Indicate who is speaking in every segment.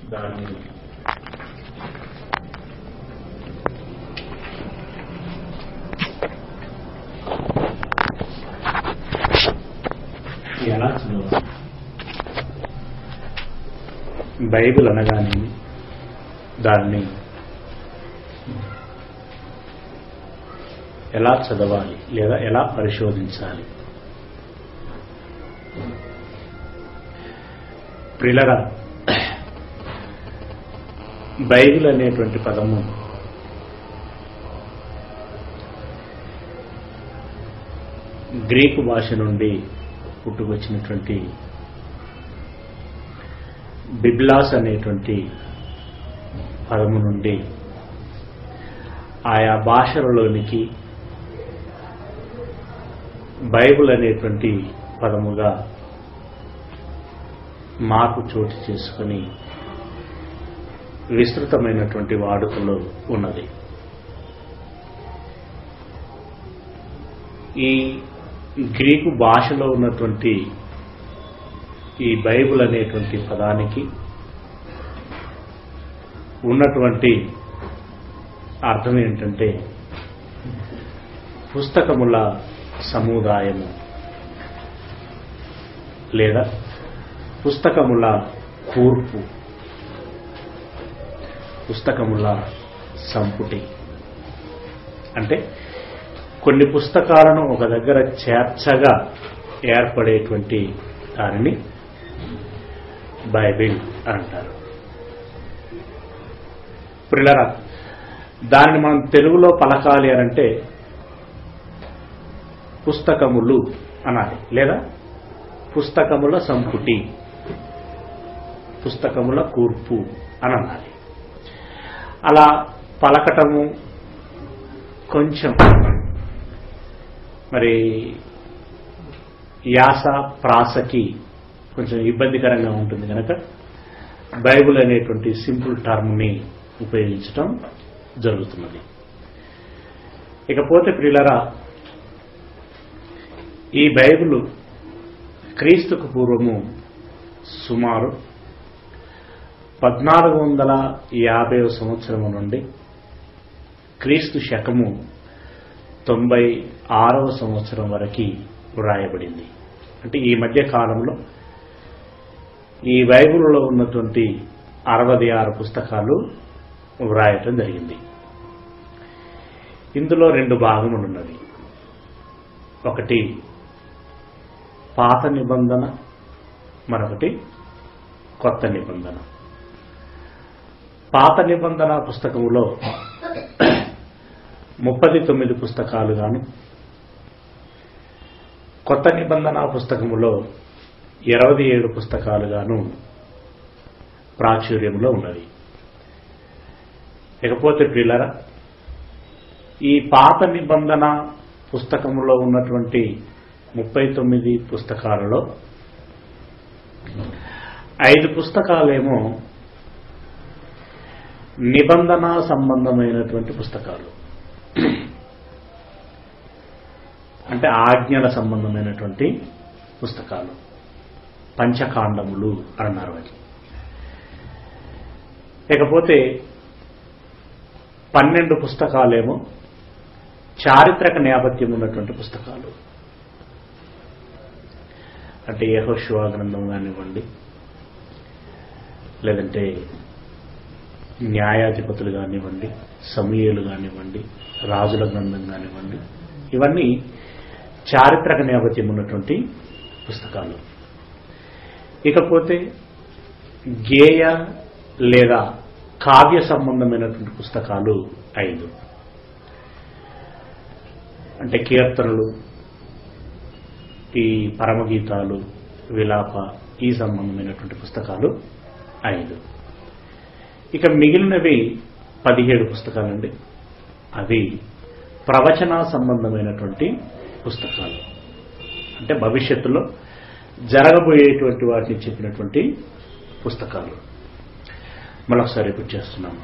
Speaker 1: దాన్ని ఎలా చదవాలి బైబిల్ అనగానే దాన్ని ఎలా చదవాలి లేదా ఎలా పరిశోధించాలి ప్రిలరా బైబిల్ అనేటువంటి పదము గ్రీకు భాష నుండి పుట్టుకొచ్చినటువంటి బిబ్లాస్ అనేటువంటి పదము నుండి ఆయా భాషలలోనికి బైబిల్ అనేటువంటి పదముగా మార్పు చోటు చేసుకొని విస్తృతమైనటువంటి వాడుకలో ఉన్నది ఈ గ్రీకు భాషలో ఉన్నటువంటి ఈ బైబిల్ అనేటువంటి పదానికి ఉన్నటువంటి అర్థం ఏంటంటే పుస్తకముల సముదాయము లేదా పుస్తకముల కూర్పు పుస్తకముల సంపుటి అంటే కొన్ని పుస్తకాలను ఒక దగ్గర చేర్చగా ఏర్పడేటువంటి దానిని బైబిల్ అంటారు ప్రిలరా దానిని మనం తెలుగులో పలకాలి అనంటే పుస్తకములు అనాలి లేదా పుస్తకముల సంపుటి పుస్తకముల కూర్పు అని అనాలి అలా పలకటము కొంచెం మరి యాస ప్రాసకి కొంచెం ఇబ్బందికరంగా ఉంటుంది కనుక బైబిల్ అనేటువంటి సింపుల్ టర్మ్ని ఉపయోగించటం జరుగుతున్నది ఇకపోతే ప్రియులరా ఈ బైబిల్ క్రీస్తుకు పూర్వము సుమారు పద్నాలుగు వందల యాభై సంవత్సరము నుండి క్రీస్తు శకము తొంభై ఆరవ సంవత్సరం వరకు వ్రాయబడింది అంటే ఈ మధ్య కాలంలో ఈ బైబిల్లో ఉన్నటువంటి అరవై ఆరు పుస్తకాలు వ్రాయటం జరిగింది ఇందులో రెండు భాగములు ఉన్నవి ఒకటి పాత నిబంధన మరొకటి కొత్త నిబంధన పాత నిబంధన పుస్తకములో ముప్పది తొమ్మిది పుస్తకాలు గాను కొత్త నిబంధన పుస్తకములో ఇరవై ఏడు పుస్తకాలు గాను ప్రాచుర్యంలో ఉన్నవి ఇకపోతే ప్రియులరా ఈ పాత నిబంధన పుస్తకములో ఉన్నటువంటి ముప్పై తొమ్మిది పుస్తకాలలో ఐదు పుస్తకాలేమో నిబంధన సంబంధమైనటువంటి పుస్తకాలు అంటే ఆజ్ఞల సంబంధమైనటువంటి పుస్తకాలు పంచకాండములు అన్నారు అది ఇకపోతే పన్నెండు పుస్తకాలేమో చారిత్రక నేపథ్యం ఉన్నటువంటి పుస్తకాలు అంటే యహోశివా గ్రంథం కానివ్వండి లేదంటే న్యాయాధిపతులు కానివ్వండి సమీయులు కానివ్వండి రాజుల గ్రంథం కానివ్వండి ఇవన్నీ చారిత్రక నేపథ్యం ఉన్నటువంటి పుస్తకాలు ఇకపోతే గేయ లేదా కావ్య సంబంధమైనటువంటి పుస్తకాలు ఐదు అంటే కీర్తనలు ఈ పరమగీతాలు విలాప ఈ సంబంధమైనటువంటి పుస్తకాలు ఐదు ఇక మిగిలినవి పదిహేడు పుస్తకాలండి అవి ప్రవచన సంబంధమైనటువంటి పుస్తకాలు అంటే భవిష్యత్తులో జరగబోయేటువంటి వాటిని చెప్పినటువంటి పుస్తకాలు మరొకసారి రిపీట్ చేస్తున్నాము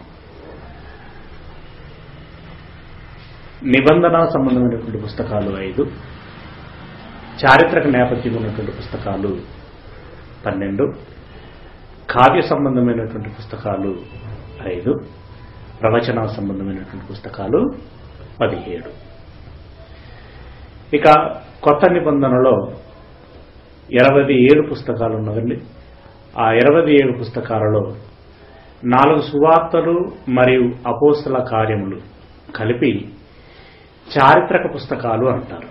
Speaker 1: నిబంధన సంబంధమైనటువంటి పుస్తకాలు ఐదు చారిత్రక నేపథ్యం ఉన్నటువంటి పుస్తకాలు పన్నెండు కావ్య సంబంధమైనటువంటి పుస్తకాలు ఐదు ప్రవచన సంబంధమైనటువంటి పుస్తకాలు పదిహేడు ఇక కొత్త నిబంధనలో ఇరవై ఏడు పుస్తకాలు ఉన్నదండి ఆ ఇరవై ఏడు పుస్తకాలలో నాలుగు సువార్తలు మరియు అపోస్తల కార్యములు కలిపి చారిత్రక పుస్తకాలు అంటారు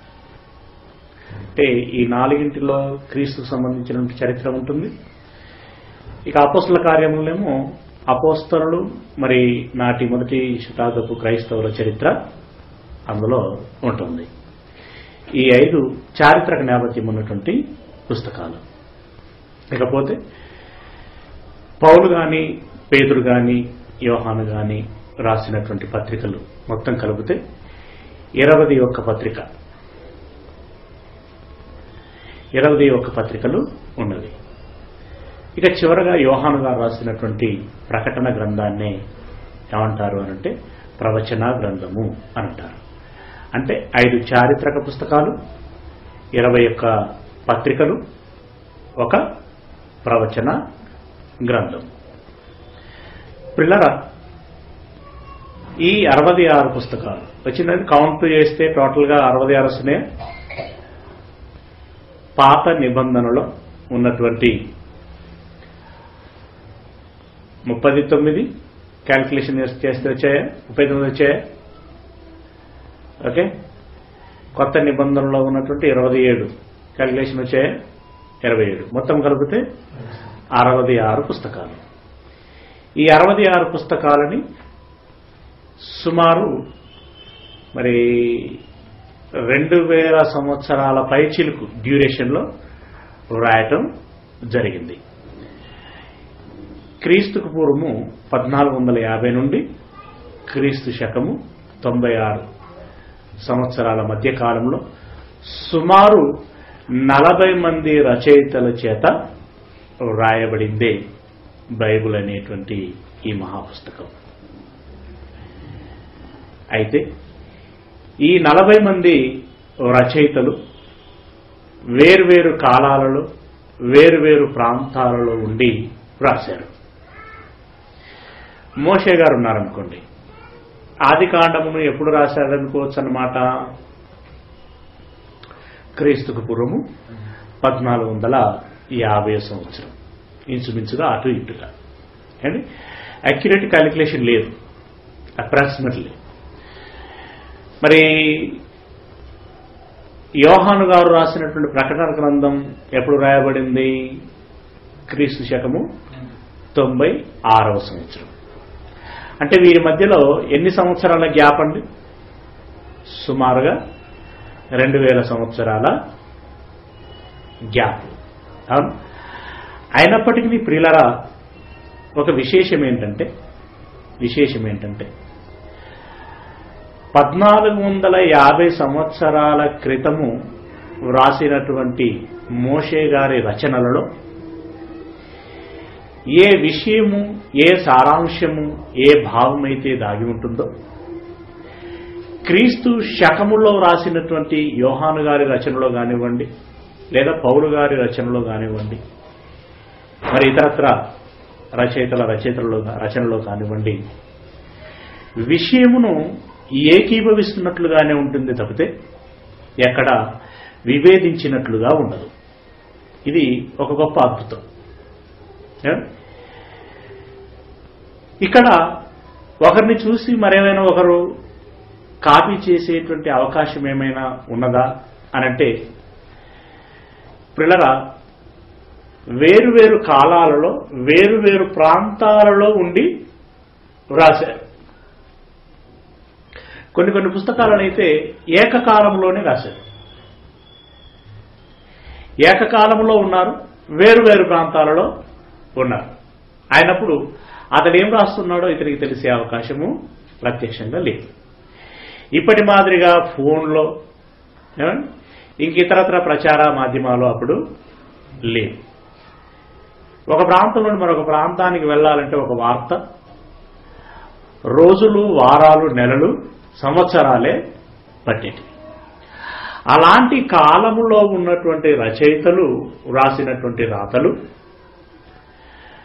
Speaker 1: అంటే ఈ నాలుగింటిలో క్రీస్తుకు సంబంధించిన చరిత్ర ఉంటుంది ఇక అపోస్తల కార్యములేమో అపోస్తలు మరి నాటి మొదటి శతాబ్దపు క్రైస్తవుల చరిత్ర అందులో ఉంటుంది ఈ ఐదు చారిత్రక నేపథ్యం ఉన్నటువంటి పుస్తకాలు ఇకపోతే పౌలు గాని పేదరు గాని యోహాను గాని రాసినటువంటి పత్రికలు మొత్తం కలిపితే ఇరవై ఒక్క పత్రిక ఇరవై ఒక్క పత్రికలు ఉన్నవి ఇక చివరగా యోహాను గారు రాసినటువంటి ప్రకటన గ్రంథాన్నే ఏమంటారు అనంటే ప్రవచన గ్రంథము అని అంటారు అంటే ఐదు చారిత్రక పుస్తకాలు ఇరవై ఒక్క పత్రికలు ఒక ప్రవచన గ్రంథం పిల్లర ఈ అరవై ఆరు పుస్తకాలు వచ్చిందని కౌంట్ చేస్తే టోటల్గా అరవై ఆరు వస్తున్నాయి పాత నిబంధనలో ఉన్నటువంటి ముప్పది తొమ్మిది క్యాల్కులేషన్ చేస్తే వచ్చాయా ముప్పై తొమ్మిది వచ్చాయా ఓకే కొత్త నిబంధనలో ఉన్నటువంటి ఇరవై ఏడు క్యాల్కులేషన్ వచ్చాయా ఇరవై ఏడు మొత్తం కలిపితే అరవై ఆరు పుస్తకాలు ఈ అరవై ఆరు పుస్తకాలని సుమారు మరి రెండు వేల సంవత్సరాల పైచిలుకు డ్యూరేషన్లో వ్రాయటం జరిగింది క్రీస్తుకు పూర్వము పద్నాలుగు వందల యాభై నుండి క్రీస్తు శకము తొంభై ఆరు సంవత్సరాల మధ్య కాలంలో సుమారు నలభై మంది రచయితల చేత వ్రాయబడిందే బైబుల్ అనేటువంటి ఈ మహాపుస్తకం అయితే ఈ నలభై మంది రచయితలు వేర్వేరు కాలాలలో వేరువేరు ప్రాంతాలలో ఉండి రాశారు మోషే గారు ఉన్నారనుకోండి ఆది కాండమును ఎప్పుడు రాశారనుకోవచ్చు అన్నమాట క్రీస్తుకు పూర్వము పద్నాలుగు వందల యాభై సంవత్సరం ఇంచుమించుగా అటు ఇటుగా అండి అక్యురేట్ క్యాలిక్యులేషన్ లేదు అప్రాక్సిమేట్లీ మరి యోహాను గారు రాసినటువంటి ప్రకటన గ్రంథం ఎప్పుడు రాయబడింది క్రీస్తు శకము తొంభై ఆరవ సంవత్సరం అంటే వీరి మధ్యలో ఎన్ని సంవత్సరాల గ్యాప్ అండి సుమారుగా రెండు వేల సంవత్సరాల గ్యాప్ అవును అయినప్పటికీ ప్రియులరా ఒక విశేషం ఏంటంటే విశేషం ఏంటంటే పద్నాలుగు వందల యాభై సంవత్సరాల క్రితము వ్రాసినటువంటి మోషే గారి రచనలలో ఏ విషయము ఏ సారాంశము ఏ భావమైతే దాగి ఉంటుందో క్రీస్తు శకములో రాసినటువంటి యోహాను గారి రచనలో కానివ్వండి లేదా పౌలు గారి రచనలో కానివ్వండి మరి ఇతరత్ర రచయితల రచయితలలో రచనలో కానివ్వండి విషయమును ఏకీభవిస్తున్నట్లుగానే ఉంటుంది తప్పితే ఎక్కడ విభేదించినట్లుగా ఉండదు ఇది ఒక గొప్ప అద్భుతం ఇక్కడ ఒకరిని చూసి మరేమైనా ఒకరు కాపీ చేసేటువంటి అవకాశం ఏమైనా ఉన్నదా అనంటే పిల్లల వేరువేరు కాలాలలో వేరువేరు ప్రాంతాలలో ఉండి వ్రాశారు కొన్ని కొన్ని పుస్తకాలను అయితే ఏకకాలంలోనే రాశారు ఏకకాలంలో ఉన్నారు వేరువేరు ప్రాంతాలలో ఉన్నారు అయినప్పుడు అతడు ఏం రాస్తున్నాడో ఇతనికి తెలిసే అవకాశము ప్రత్యక్షంగా లేదు ఇప్పటి మాదిరిగా ఫోన్లో ఏమండి? ఇంక ఇతరత్ర ప్రచార మాధ్యమాలు అప్పుడు లేవు ఒక ప్రాంతం నుండి మరొక ప్రాంతానికి వెళ్ళాలంటే ఒక వార్త రోజులు వారాలు నెలలు సంవత్సరాలే పట్టేటి అలాంటి కాలములో ఉన్నటువంటి రచయితలు వ్రాసినటువంటి రాతలు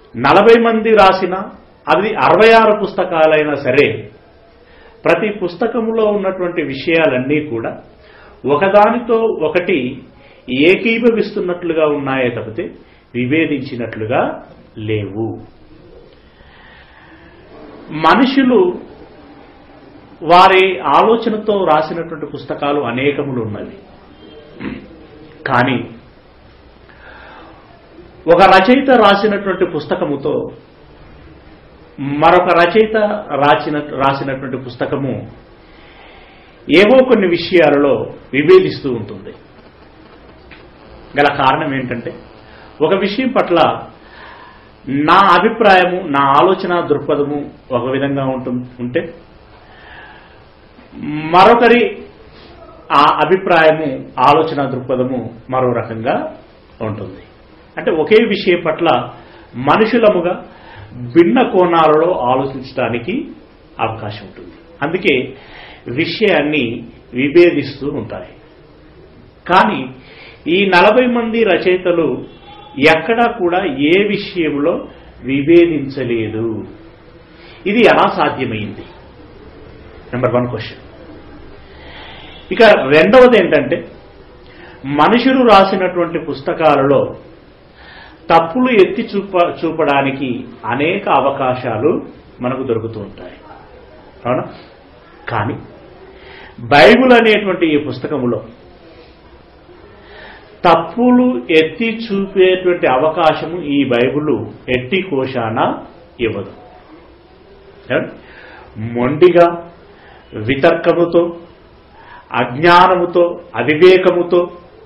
Speaker 1: నలభై మంది రాసిన అది అరవై ఆరు పుస్తకాలైనా సరే ప్రతి పుస్తకంలో ఉన్నటువంటి విషయాలన్నీ కూడా ఒకదానితో ఒకటి ఏకీభవిస్తున్నట్లుగా ఉన్నాయే తప్పితే విభేదించినట్లుగా లేవు మనుషులు వారి ఆలోచనతో రాసినటువంటి పుస్తకాలు అనేకములు ఉన్నవి కానీ ఒక రచయిత రాసినటువంటి పుస్తకముతో మరొక రచయిత రాసిన రాసినటువంటి పుస్తకము ఏవో కొన్ని విషయాలలో విభేదిస్తూ ఉంటుంది గల కారణం ఏంటంటే ఒక విషయం పట్ల నా అభిప్రాయము నా ఆలోచన దృక్పథము ఒక విధంగా ఉంటుంది ఉంటే మరొకరి ఆ అభిప్రాయము ఆలోచన దృక్పథము మరో రకంగా ఉంటుంది అంటే ఒకే విషయం పట్ల మనుషులముగా భిన్న కోణాలలో ఆలోచించడానికి అవకాశం ఉంటుంది అందుకే విషయాన్ని విభేదిస్తూ ఉంటాయి కానీ ఈ నలభై మంది రచయితలు ఎక్కడా కూడా ఏ విషయంలో విభేదించలేదు ఇది ఎలా సాధ్యమైంది నెంబర్ వన్ క్వశ్చన్ ఇక రెండవది ఏంటంటే మనుషులు రాసినటువంటి పుస్తకాలలో తప్పులు ఎత్తి చూప చూపడానికి అనేక అవకాశాలు మనకు దొరుకుతూ ఉంటాయి అవునా కానీ బైబిల్ అనేటువంటి ఈ పుస్తకములో తప్పులు ఎత్తి చూపేటువంటి అవకాశము ఈ బైబిల్ ఎట్టి కోశాన ఇవ్వదు ఏమండి? మొండిగా వితర్కముతో అజ్ఞానముతో అవివేకముతో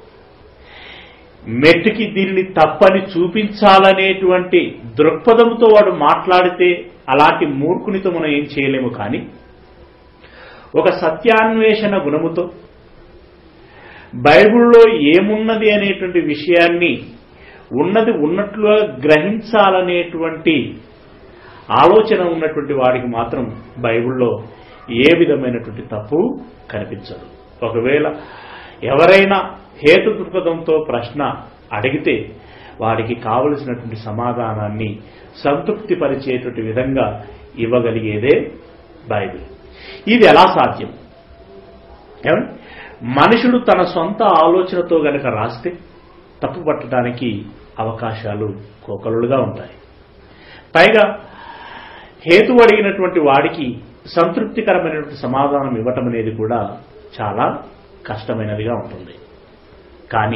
Speaker 1: మెట్టుకి దీనిని తప్పని చూపించాలనేటువంటి దృక్పథంతో వాడు మాట్లాడితే అలాంటి మూర్ఖునితో మనం ఏం చేయలేము కానీ ఒక సత్యాన్వేషణ గుణముతో బైబిల్లో ఏమున్నది అనేటువంటి విషయాన్ని ఉన్నది ఉన్నట్లుగా గ్రహించాలనేటువంటి ఆలోచన ఉన్నటువంటి వాడికి మాత్రం బైబిల్లో ఏ విధమైనటువంటి తప్పు కనిపించదు ఒకవేళ ఎవరైనా హేతు దృక్పథంతో ప్రశ్న అడిగితే వాడికి కావలసినటువంటి సమాధానాన్ని సంతృప్తి పరిచేటువంటి విధంగా ఇవ్వగలిగేదే బైబిల్ ఇది ఎలా సాధ్యం ఏమండి మనుషుడు తన సొంత ఆలోచనతో గనక రాస్తే తప్పు పట్టడానికి అవకాశాలు కోకలుగా ఉంటాయి పైగా హేతు అడిగినటువంటి వాడికి సంతృప్తికరమైనటువంటి సమాధానం ఇవ్వటం అనేది కూడా చాలా కష్టమైనదిగా ఉంటుంది కానీ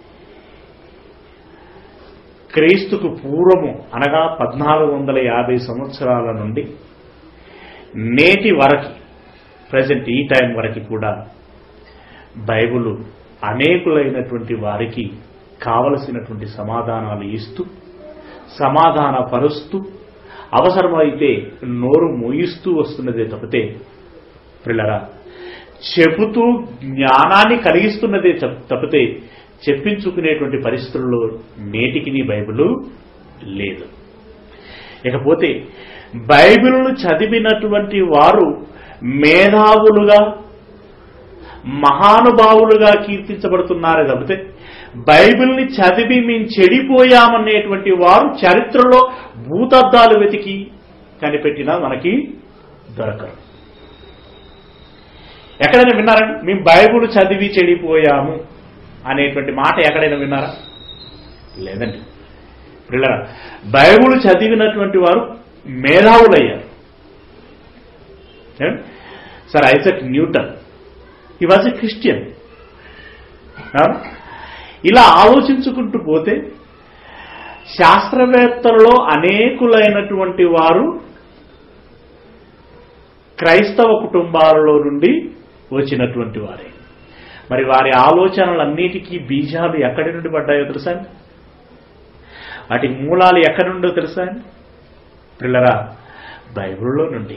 Speaker 1: క్రీస్తుకు పూర్వము అనగా పద్నాలుగు వందల యాభై సంవత్సరాల నుండి నేటి వరకు ప్రజెంట్ ఈ టైం వరకు కూడా బైబిల్ అనేకులైనటువంటి వారికి కావలసినటువంటి సమాధానాలు ఇస్తూ సమాధాన పరుస్తూ అవసరమైతే నోరు మోయిస్తూ వస్తున్నదే తప్పితే పిల్లరా చెబుతూ జ్ఞానాన్ని కలిగిస్తున్నదే తప్- తప్పితే చెప్పించుకునేటువంటి పరిస్థితుల్లో నేటికి నీ బైబిల్ లేదు ఇకపోతే బైబిల్ను చదివినటువంటి వారు మేధావులుగా మహానుభావులుగా కీర్తించబడుతున్నారే తప్పితే బైబిల్ని చదివి మేము చెడిపోయామనేటువంటి వారు చరిత్రలో భూతద్దాలు వెతికి కనిపెట్టినా మనకి దొరకరు ఎక్కడైనా విన్నారండి మేము బైబిల్ చదివి చెడిపోయాము అనేటువంటి మాట ఎక్కడైనా విన్నారా లేదండి పిల్లరా బైబిల్ చదివినటువంటి వారు మేధావులయ్యారు ఏమండి? Sir Isaac Newton he was a Christian అవునా? ఇలా ఆలోచించుకుంటూ పోతే శాస్త్రవేత్తలలో అనేకులైనటువంటి వారు క్రైస్తవ కుటుంబాలలో నుండి వచ్చినటువంటి వారే మరి వారి ఆలోచనలన్నిటికీ బీజాలు ఎక్కడి నుండి పడ్డాయో తెలుసా అండి? వాటి మూలాలు ఎక్కడి నుండో తెలుసా అండి? పిల్లరా బైబిల్లో నుండి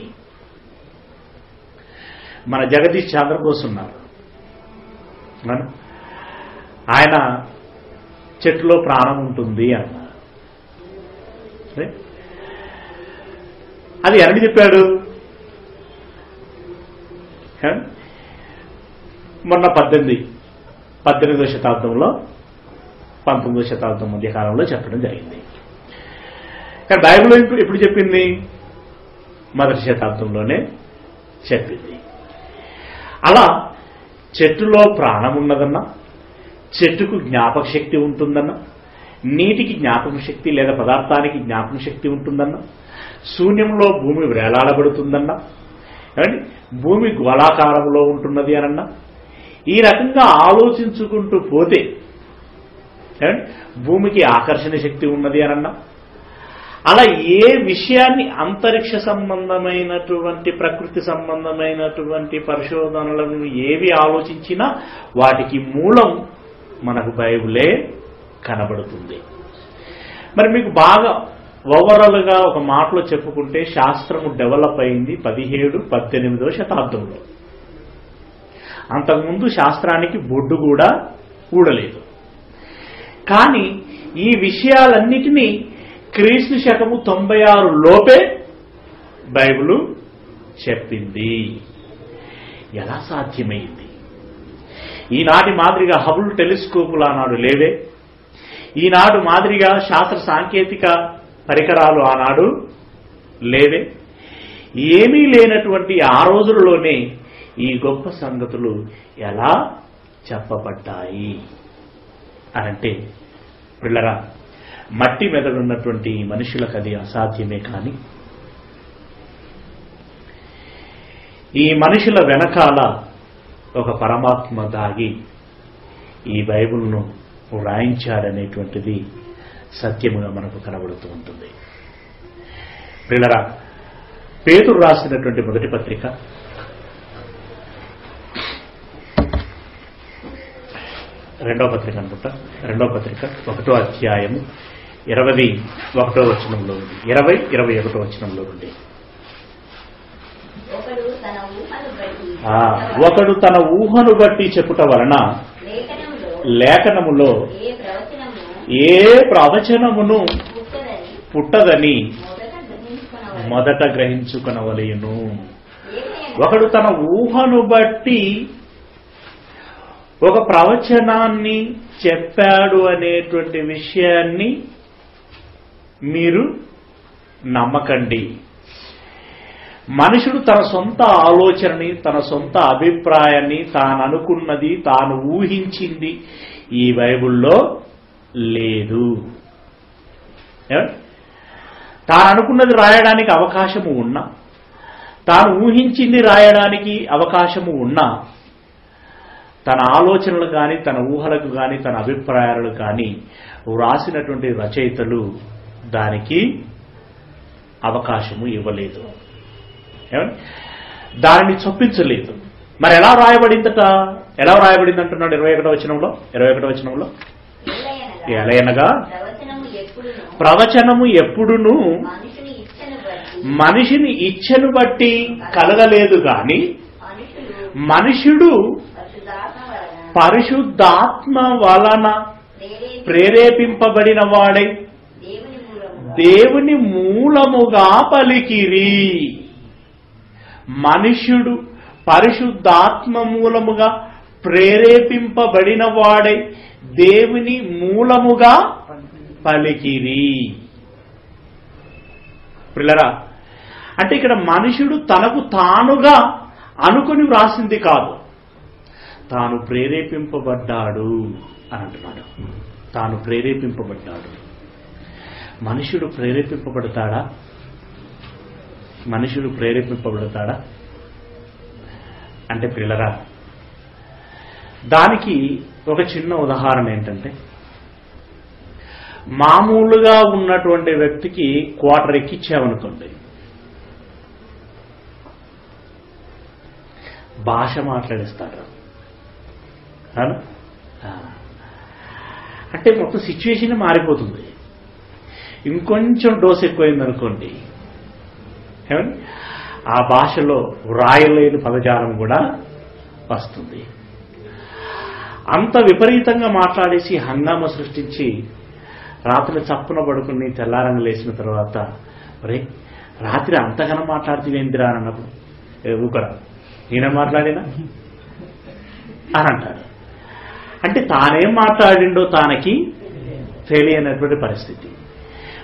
Speaker 1: మన జగదీష్ చంద్రబోస్ ఉన్నారు అవునా? ఆయన చెట్టులో ప్రాణం ఉంటుంది అన్నారు సరే? అది ఎవరికి చెప్పాడు ఏ? మొన్న పద్దెనిమిది పద్దెనిమిదవ శతాబ్దంలో పంతొమ్మిదవ శతాబ్దం మధ్య కాలంలో చెప్పడం జరిగింది కానీ బైబిల్ ఎప్పుడు ఎప్పుడు చెప్పింది మొదటి శతాబ్దంలోనే చెప్పింది అలా చెట్టులో ప్రాణం ఉన్నదన్నా చెట్టుకు జ్ఞాపక శక్తి ఉంటుందన్నా నీటికి జ్ఞాపక శక్తి లేదా పదార్థానికి జ్ఞాపక శక్తి ఉంటుందన్నా శూన్యంలో భూమి వేలాడబడుతుందన్నా ఏమండి భూమి గోళాకారంలో ఉంటున్నది అనన్నా ఈ రకంగా ఆలోచించుకుంటూ పోతే ఏమండి భూమికి ఆకర్షణ శక్తి ఉన్నది అనన్నా అలా ఏ విషయాన్ని అంతరిక్ష సంబంధమైనటువంటి ప్రకృతి సంబంధమైనటువంటి పరిశోధనలను ఏవి ఆలోచించినా వాటికి మూలం మనకు బైబులే కనబడుతుంది మరి మీకు బాగా ఓవరాల్గా ఒక మాటలో చెప్పుకుంటే శాస్త్రము డెవలప్ అయింది పదిహేడు పద్దెనిమిదో శతాబ్దంలో అంతకుముందు శాస్త్రానికి బొడ్డు కూడా ఊడలేదు కానీ ఈ విషయాలన్నిటినీ క్రీస్తు శకము తొంభై ఆరు లోపే బైబిలు చెప్పింది ఎలా సాధ్యమైంది ఈనాటి మాదిరిగా హబుల్ టెలిస్కోపులు ఆనాడు లేవే ఈనాడు మాదిరిగా శాస్త్ర సాంకేతిక పరికరాలు ఆనాడు లేవే ఏమీ లేనటువంటి ఆ రోజుల్లోనే ఈ గొప్ప సంగతులు ఎలా చెప్పబడ్డాయి అనంటే పిల్లరా మట్టి మెదడున్నటువంటి ఈ మనుషులకు అది అసాధ్యమే కానీ ఈ మనుషుల వెనకాల ఒక పరమాత్మ దాగి ఈ బైబిల్ను వ్రాయించాడనేటువంటిది సత్యముగా మనకు కనబడుతూ ఉంటుంది పిల్లరా పేతురు రాసినటువంటి మొదటి పత్రిక రెండో పత్రిక అనుకుంటా రెండో పత్రిక ఒకటో అధ్యాయము ఇరవై ఒకటో వచనంలో ఉంది ఇరవై ఇరవై ఒకటో వచనంలో ఉంది
Speaker 2: ఒకడు తన ఊహను బట్టి
Speaker 1: ఆ, ఒకడు తన ఊహను బట్టి చెప్పుట వలన
Speaker 2: లేఖనంలో
Speaker 1: లేఖనములో
Speaker 2: ఏ ప్రవచనము
Speaker 1: ఏ ప్రవచనమును
Speaker 2: పుట్టదని
Speaker 1: పుట్టదని
Speaker 2: మొదట గ్రహించుకున్నవాడు
Speaker 1: మొదట గ్రహించుకొనవలేను
Speaker 2: ఏదైనా
Speaker 1: ఒకడు తన ఊహను బట్టి ఒక ప్రవచనాన్ని చెప్పాడు అనేటువంటి విషయాన్ని మీరు నమ్మకండి మనుషుడు తన సొంత ఆలోచనని తన సొంత అభిప్రాయాన్ని తాను అనుకున్నది తాను ఊహించింది ఈ బైబిల్లో లేదు ఏమండి? తాను అనుకున్నది రాయడానికి అవకాశము ఉన్నా తాను ఊహించింది రాయడానికి అవకాశము ఉన్నా తన ఆలోచనలు కానీ తన ఊహలకు కానీ తన అభిప్రాయాలు కానీ వ్రాసినటువంటి రచయితలు దానికి అవకాశము ఇవ్వలేదు ఏమండి దానిని చొప్పించలేదు మరి ఎలా రాయబడిందట ఎలా రాయబడింది అంటున్నాడు ఇరవై ఒకటో వచనంలో ఇరవై ఒకటో వచనంలో
Speaker 2: ఏలయనగా
Speaker 1: ఎలయనగా
Speaker 2: ప్రవచనము ఎప్పుడును
Speaker 1: ప్రవచనము ఎప్పుడును
Speaker 2: మనుషుని ఇచ్చను బట్టి
Speaker 1: మనిషిని ఇచ్ఛను బట్టి కలగలేదు గాని
Speaker 2: మనుషులు
Speaker 1: మనుషుడు
Speaker 2: పరిశుద్ధాత్మ వలన
Speaker 1: పరిశుద్ధాత్మ వలన
Speaker 2: ప్రేరేపి
Speaker 1: ప్రేరేపింపబడిన వాడై
Speaker 2: దేవుని మూలముగా
Speaker 1: దేవుని మూలముగా పలికిరి మనుష్యుడు పరిశుద్ధాత్మ మూలముగా ప్రేరేపింపబడిన వాడై దేవుని మూలముగా పలికిరి పిల్లరా అంటే ఇక్కడ మనుషుడు తనకు తానుగా అనుకుని వ్రాసింది కాదు తాను ప్రేరేపింపబడ్డాడు అని అంటున్నాడు తాను ప్రేరేపింపబడ్డాడు మనుషుడు ప్రేరేపింపబడతాడా మనుషుడు ప్రేరేపింపబడతాడా అంటే పిల్లరా దానికి ఒక చిన్న ఉదాహరణ ఏంటంటే మామూలుగా ఉన్నటువంటి వ్యక్తికి క్వార్టర్ ఎక్కిచ్చామనుకోండి భాష మాట్లాడిస్తాడు అవునా? ఆ. అంటే మొత్తం సిచ్యువేషన్ మారిపోతుంది ఇంకొంచెం డోస్ ఎక్కువైంది అనుకోండి ఏమండి ఆ భాషలో వ్రాయలేని పదజాలం కూడా వస్తుంది అంత విపరీతంగా మాట్లాడేసి హంగామా సృష్టించి రాత్రి చప్పున పడుకుని తెల్లారంగా లేచిన తర్వాత ఒరే రాత్రి అంతగానో మాట్లాడుతూనేందిరా అని అన్నప్పుడు "ఏ, ఊకరా నేనే మాట్లాడినా అని అంటాడు అంటే తానేం మాట్లాడిండో తానకి తెలియనటువంటి పరిస్థితి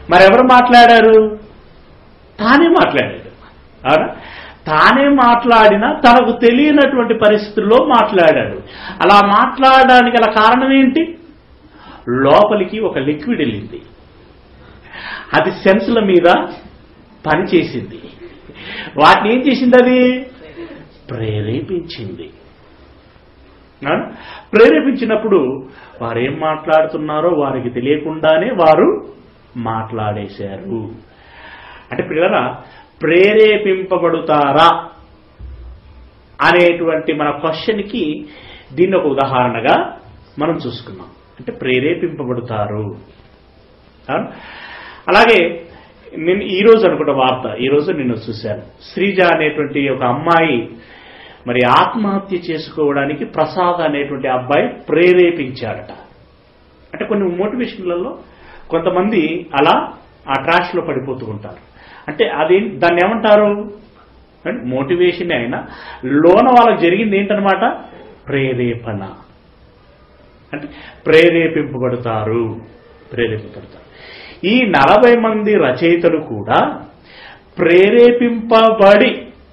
Speaker 1: మరెవరు మాట్లాడారు తానే మాట్లాడాడు అవునా తానే మాట్లాడినా తనకు తెలియనటువంటి పరిస్థితుల్లో మాట్లాడాడు అలా మాట్లాడడానికి గల కారణం ఏంటి లోపలికి ఒక లిక్విడ్ వెళ్ళింది అది సెన్సుల మీద పనిచేసింది వాటిని ఏం చేసింది అది ప్రేరేపించింది ఆ? ప్రేరేపించినప్పుడు వారు ఏం మాట్లాడుతున్నారో వారికి తెలియకుండానే వారు మాట్లాడేశారు అంటే పిల్లరా ప్రేరేపింపబడుతారా అనేటువంటి మన క్వశ్చన్కి దీన్ని ఒక ఉదాహరణగా మనం చూసుకున్నాం అంటే ప్రేరేపింపబడతారు ఆ? అలాగే నేను ఈ రోజు అనుకున్న వార్త ఈ రోజు నిన్ను చూశాను శ్రీజ అనేటువంటి ఒక అమ్మాయి మరి ఆత్మహత్య చేసుకోవడానికి ప్రసాద్ అనేటువంటి అబ్బాయి ప్రేరేపించాడట అంటే కొన్ని మోటివేషన్లలో కొంతమంది అలా ఆ ట్రాష్ లో పడిపోతూ ఉంటారు అంటే అది దాన్ని ఏమంటారు అంటే మోటివేషన్ అయినా లోన వాళ్ళకి జరిగింది ఏంటనమాట ప్రేరేపణ అంటే ప్రేరేపింపబడతారు ప్రేరేపింపబడతారు ఈ నలభై మంది రచయితలు కూడా ప్రేరేపింపబడి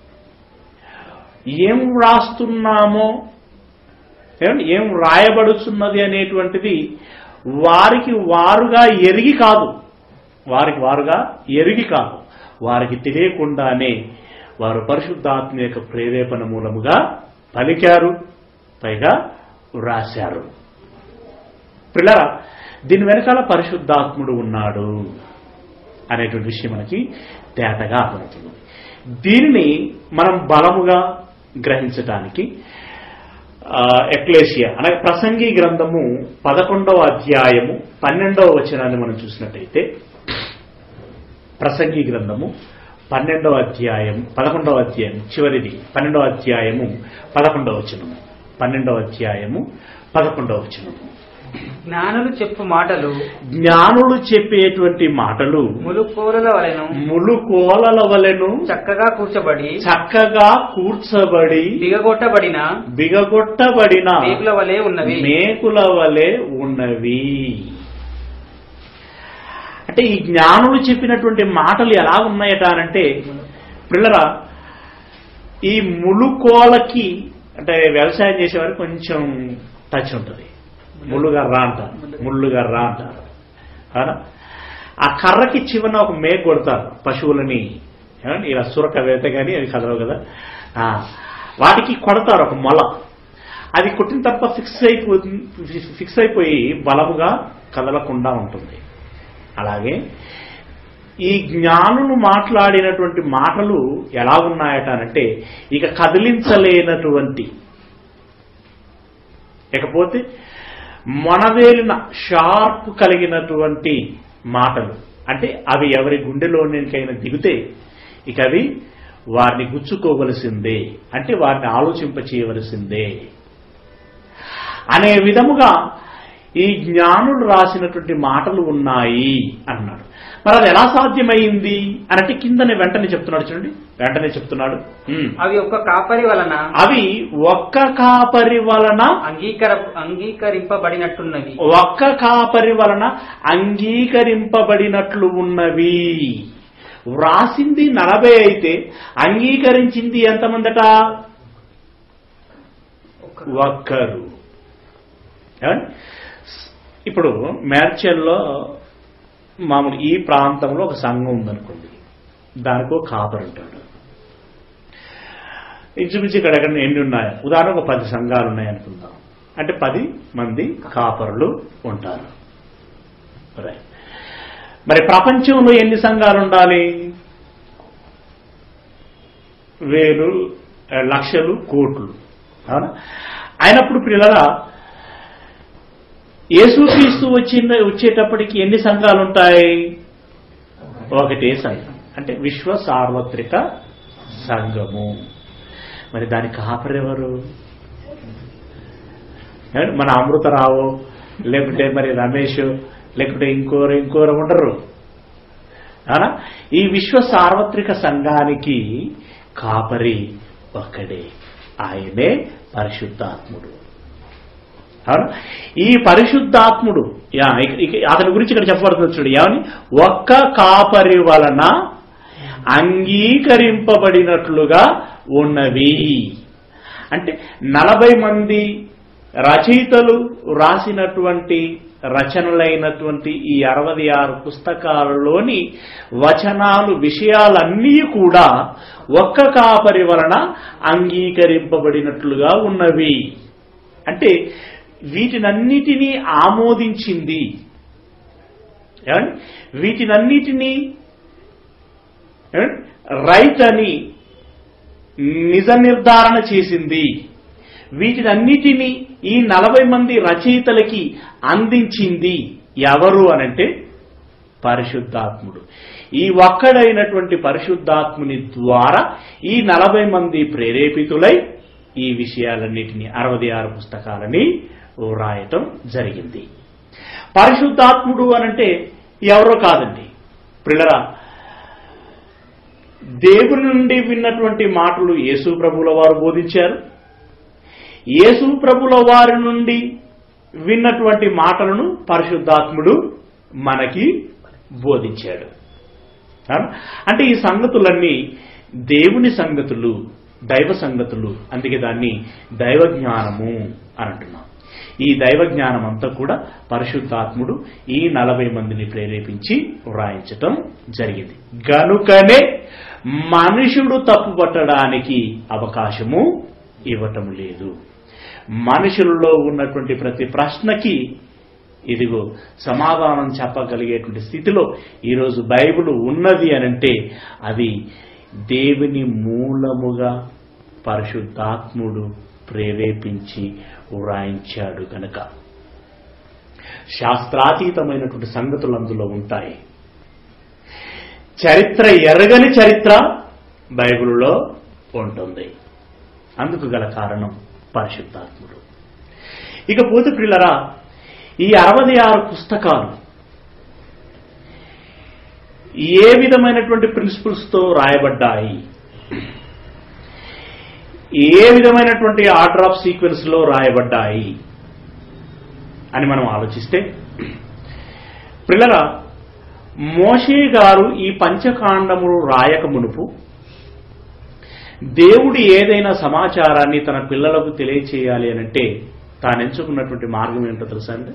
Speaker 1: ఏం వ్రాస్తున్నామో ఏమండి ఏం వ్రాయబడుతున్నది అనేటువంటిది వారికి వారుగా ఎరిగి కాదు వారికి వారుగా ఎరిగి కాదు వారికి తెలియకుండానే వారు పరిశుద్ధాత్మ యొక్క ప్రేరేపణ మూలముగా పలికారు పైగా వ్రాశారు పిల్లరా దీని వెనకాల పరిశుద్ధాత్ముడు ఉన్నాడు అనేటువంటి విషయం మనకి తేటగా అర్థమవుతుంది దీనిని మనం బలముగా గ్రహించటానికి ఆ, ఎక్లేసియా అనగా ప్రసంగి గ్రంథము పదకొండవ అధ్యాయము పన్నెండవ వచనాన్ని మనం చూసినట్టయితే ప్రసంగి గ్రంథము పన్నెండవ అధ్యాయం పదకొండవ అధ్యాయం చివరిది పన్నెండవ అధ్యాయము పదకొండవ వచనము పన్నెండవ అధ్యాయము పదకొండవ వచనము
Speaker 3: జ్ఞానులు చెప్పు మాటలు
Speaker 1: జ్ఞానులు చెప్పేటువంటి మాటలు
Speaker 3: ములుకోరల వలెను
Speaker 1: ములుకోలల వలెను
Speaker 3: చక్కగా కూర్చబడి
Speaker 1: చక్కగా కూర్చబడి
Speaker 3: దిగగొట్టబడిన
Speaker 1: బిగగొట్టబడిన
Speaker 3: మేకుల వలె ఉన్నవి
Speaker 1: మేకుల వలె ఉన్నవి అంటే ఈ జ్ఞానులు చెప్పినటువంటి మాటలు ఎలా ఉన్నాయట అనంటే పిల్లరా ఈ ములుకోలకి అంటే వ్యవసాయం చేసేవారు కొంచెం టచ్ ఉంటుంది ముళ్ళుగర్ర అంటారు ముళ్ళుగర్ర అంటారు అవునా ఆ కర్రకి చివరన ఒక మేక కొడతారు పశువులని ఏమండి ఇలా సురక వేతే కానీ అవి కదలవు కదా ఆ, వాటికి కొడతారు ఒక మొల అది కొట్టిన తర్వాత ఫిక్స్ అయిపోతుంది ఫిక్స్ అయిపోయి బలముగా కదలకుండా ఉంటుంది అలాగే ఈ జ్ఞానులు మాట్లాడినటువంటి మాటలు ఎలా ఉన్నాయట అంటే ఇక కదిలించలేనటువంటి ఇకపోతే మనవేలిన షార్ప్ కలిగినటువంటి మాటలు అంటే అవి ఎవరి గుండెలోనికైనా దిగితే ఇక అవి వారిని గుచ్చుకోవలసిందే అంటే వారిని ఆలోచింప చేయవలసిందే అనే విధముగా ఈ జ్ఞానులు రాసినటువంటి మాటలు ఉన్నాయి అన్నాడు మరి అది ఎలా సాధ్యమైంది అనంటే కిందనే వెంటనే చెప్తున్నాడు చూడండి వెంటనే చెప్తున్నాడు ఉమ్.
Speaker 3: అవి ఒక్క కాపరి వలన
Speaker 1: అవి ఒక్క కాపరి వలన
Speaker 3: అంగీకర అంగీకరింపబడినట్టున్నవి
Speaker 1: ఒక్క కాపరి వలన అంగీకరింపబడినట్లు ఉన్నవి వ్రాసింది నలభై అయితే అంగీకరించింది ఎంతమందట
Speaker 3: ఒక్క-
Speaker 1: ఒక్కరు ఏమండి? ఇప్పుడు మేడ్చల్లో మామూలు ఈ ప్రాంతంలో ఒక సంఘం ఉందనుకోండి దానికో కాపర్ ఉంటాడు ఇంచుమించు ఇక్కడ ఎక్కడ ఎన్ని ఉన్నాయి ఉదాహరణకు ఒక పది సంఘాలు ఉన్నాయి అనుకుందాం అంటే పది మంది కాపరులు ఉంటారు రైట్ మరి ప్రపంచంలో ఎన్ని సంఘాలు ఉండాలి వేలు ఆ, లక్షలు కోట్లు అవునా అయినప్పుడు పిల్లల యేసుక్రీస్తు వచ్చిన వచ్చేటప్పటికి ఎన్ని సంఘాలు ఉంటాయి ఒకటే సంఘం అంటే విశ్వ సార్వత్రిక సంఘము మరి దానికి కాపరెవరు ఏమండి? మన అమృతరావు లేకుంటే మరి రమేష్ లేకుంటే ఇంకోరు ఇంకోరు ఉండరు అవునా ఈ విశ్వ సార్వత్రిక సంఘానికి కాపరి ఒక్కడే ఆయనే పరిశుద్ధాత్ముడు అవునా? ఈ పరిశుద్ధాత్ముడు యా, ఇక- ఇక అతని గురించి ఇక్కడ చెప్పబడుతుంది చూడు ఏమని ఒక్క కాపరి వలన అంగీకరింపబడినట్లుగా ఉన్నవి అంటే నలభై మంది రచయితలు రాసినటువంటి రచనలైనటువంటి ఈ అరవై ఆరు పుస్తకాలలోని వచనాలు విషయాలన్నీ కూడా ఒక్క కాపరి వలన అంగీకరింపబడినట్లుగా ఉన్నవి అంటే వీటినన్నిటినీ ఆమోదించింది ఏమండి? వీటినన్నిటినీ ఏమండి? రైట్ అని నిజ నిర్ధారణ చేసింది వీటినన్నిటినీ ఈ నలభై మంది రచయితలకి అందించింది ఎవరు అనంటే పరిశుద్ధాత్ముడు ఈ ఒక్కడైనటువంటి పరిశుద్ధాత్ముని ద్వారా ఈ నలభై మంది ప్రేరేపితులై ఈ విషయాలన్నిటినీ అరవై ఆరు పుస్తకాలని వ్రాయటం జరిగింది పరిశుద్ధాత్ముడు అనంటే ఎవరో కాదండి పిల్లరా దేవుని నుండి విన్నటువంటి మాటలు యేసు ప్రభుల వారు బోధించారు యేసు ప్రభుల వారి నుండి విన్నటువంటి మాటలను పరిశుద్ధాత్ముడు మనకి బోధించాడు అవునా? అంటే ఈ సంగతులన్నీ దేవుని సంగతులు దైవ సంగతులు అందుకే దాన్ని దైవ జ్ఞానము అని అంటున్నాం ఈ దైవ జ్ఞానం అంతా కూడా పరిశుద్ధాత్ముడు ఈ నలభై మందిని ప్రేరేపించి వ్రాయించటం జరిగింది గనుకనే మనుషుడు తప్పు పట్టడానికి అవకాశము ఇవ్వటం లేదు మనుషుల్లో ఉన్నటువంటి ప్రతి ప్రశ్నకి ఇదిగో సమాధానం చెప్పగలిగేటువంటి స్థితిలో ఈరోజు బైబిల్ ఉన్నది అనంటే అది దేవుని మూలముగా పరిశుద్ధాత్ముడు ప్రేరేపించి వ్రాయించాడు గనక శాస్త్రాతీతమైనటువంటి సంగతులు అందులో ఉంటాయి చరిత్ర ఎరగని చరిత్ర బైబిల్లో ఉంటుంది అందుకు గల కారణం పరిశుద్ధాత్ముడు ఇక పోతే పిల్లరా ఈ అరవై ఆరు పుస్తకాలు ఏ విధమైనటువంటి ప్రిన్సిపల్స్ తో రాయబడ్డాయి ఏ విధమైనటువంటి ఆర్డర్ ఆఫ్ సీక్వెన్స్ లో రాయబడ్డాయి అని మనం ఆలోచిస్తే పిల్లల మోషే గారు ఈ పంచకాండములు రాయక మునుపు దేవుడు ఏదైనా సమాచారాన్ని తన పిల్లలకు తెలియచేయాలి అనంటే తాను ఎంచుకున్నటువంటి మార్గం ఏంటో తెలుసా అండి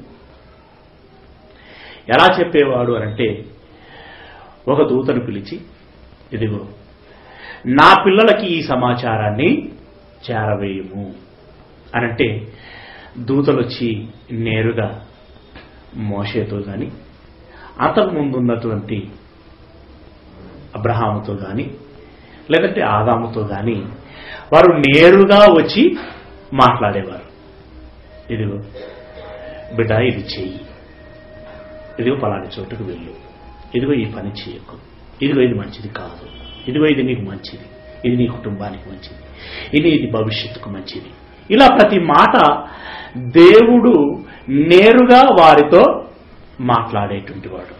Speaker 1: ఎలా చెప్పేవాడు అనంటే ఒక దూతను పిలిచి ఇదిగో నా పిల్లలకి ఈ సమాచారాన్ని చేరవేయము అనంటే దూతలు వచ్చి నేరుగా మోషేతో కానీ అంతకుముందు ఉన్నటువంటి అబ్రహాముతో కానీ లేదంటే ఆదాముతో కానీ వారు నేరుగా వచ్చి మాట్లాడేవారు ఇదిగో బిడ్డ ఇది చెయ్యి ఇదిగో పలాని చోటుకు వెళ్ళు ఇదిగో ఈ పని చేయకు ఇదిగో ఇది మంచిది కాదు ఇదిగో ఇది నీకు మంచిది ఇది నీ కుటుంబానికి మంచిది ఇది ఇది భవిష్యత్తుకు మంచిది ఇలా ప్రతి మాట దేవుడు నేరుగా వారితో మాట్లాడేటువంటి వాడు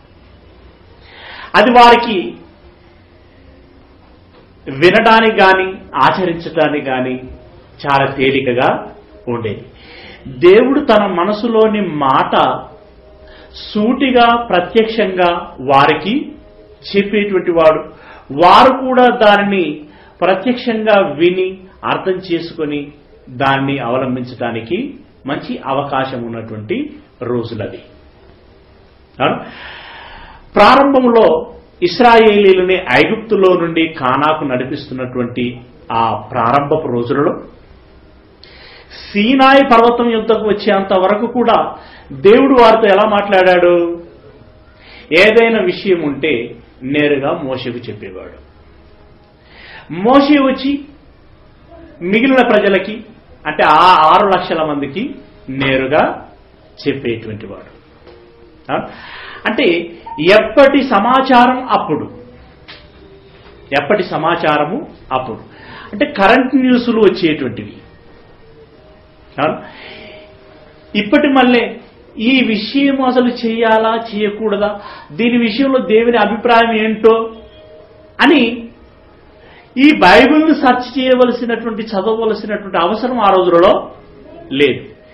Speaker 1: అది వారికి వినడానికి కానీ ఆచరించడానికి కానీ చాలా తేలికగా ఉండేది దేవుడు తన మనసులోని మాట సూటిగా ప్రత్యక్షంగా వారికి చెప్పేటువంటి వాడు వారు కూడా దానిని ప్రత్యక్షంగా విని అర్థం చేసుకొని దాన్ని అవలంబించడానికి మంచి అవకాశం ఉన్నటువంటి రోజులవి అవునా? ప్రారంభంలో ఇస్రాయేలీలని ఐగుప్తులో నుండి కానాకు నడిపిస్తున్నటువంటి ఆ ప్రారంభపు రోజులలో సీనాయి పర్వతం యుద్ధకు వచ్చేంత వరకు కూడా దేవుడు వారితో ఎలా మాట్లాడాడు ఏదైనా విషయం ఉంటే నేరుగా మోషకు చెప్పేవాడు మోషే వచ్చి మిగిలిన ప్రజలకి అంటే ఆ ఆరు లక్షల మందికి నేరుగా చెప్పేటువంటి వాడు ఆ? అంటే ఎప్పటి సమాచారం అప్పుడు ఎప్పటి సమాచారము అప్పుడు అంటే కరెంట్ న్యూస్లు వచ్చేటువంటివి ఆ? ఇప్పటి మళ్ళీ ఈ విషయం అసలు చేయాలా చేయకూడదా దీని విషయంలో దేవుని అభిప్రాయం ఏంటో అని ఈ బైబిల్ని సెర్చ్ చేయవలసినటువంటి చదవవలసినటువంటి అవసరం ఆ రోజులలో లేదు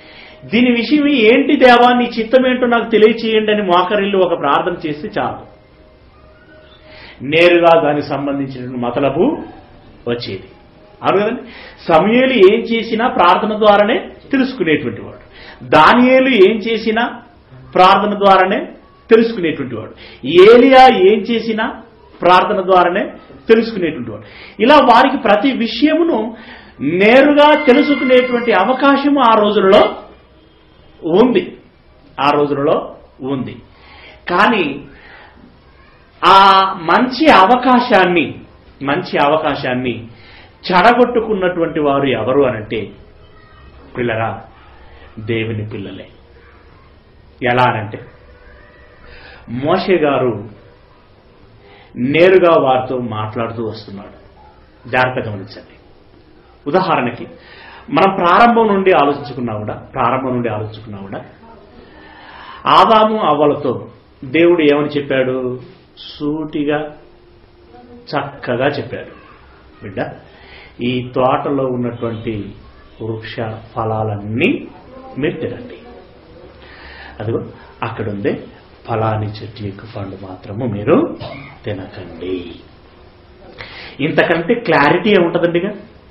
Speaker 1: దీని విషయం ఏంటి దేవా నీ చిత్తం ఏంటో నాకు తెలియచేయండి అని మోకరిల్లు ఒక ప్రార్థన చేస్తే చాలు నేరుగా దానికి సంబంధించిన మతలబు వచ్చేది అవును కదండి సమయలు ఏం చేసినా ప్రార్థన ద్వారానే తెలుసుకునేటువంటి వాడు దానియేలు ఏం చేసినా ప్రార్థన ద్వారానే తెలుసుకునేటువంటి వాడు ఏలియా ఏం చేసినా ప్రార్థన ద్వారానే తెలుసుకునేటువంటి వాడు ఇలా వారికి ప్రతి విషయమును నేరుగా తెలుసుకునేటువంటి అవకాశం ఆ రోజులలో ఉంది ఆ రోజులలో ఉంది కానీ ఆ మంచి అవకాశాన్ని మంచి అవకాశాన్ని చెడగొట్టుకున్నటువంటి వారు ఎవరు అనంటే పిల్లరా దేవుని పిల్లలే ఎలా అనంటే మోషే గారు నేరుగా వారితో మాట్లాడుతూ వస్తున్నాడు జాగ్రత్త గమనించండి ఉదాహరణకి మనం ప్రారంభం నుండి ఆలోచించుకున్నా కూడా ప్రారంభం నుండి ఆలోచించుకున్నా కూడా ఆదాము అవ్వలతో దేవుడు ఏమని చెప్పాడు సూటిగా చక్కగా చెప్పాడు బిడ్డ ఈ తోటలో ఉన్నటువంటి వృక్ష ఫలాలన్నీ మీరు తినండి అదిగో అక్కడుందే ఫలాని చెట్టు యొక్క పండు మాత్రము మీరు తినకండి ఇంతకంటే క్లారిటీ ఏముంటుందండిగా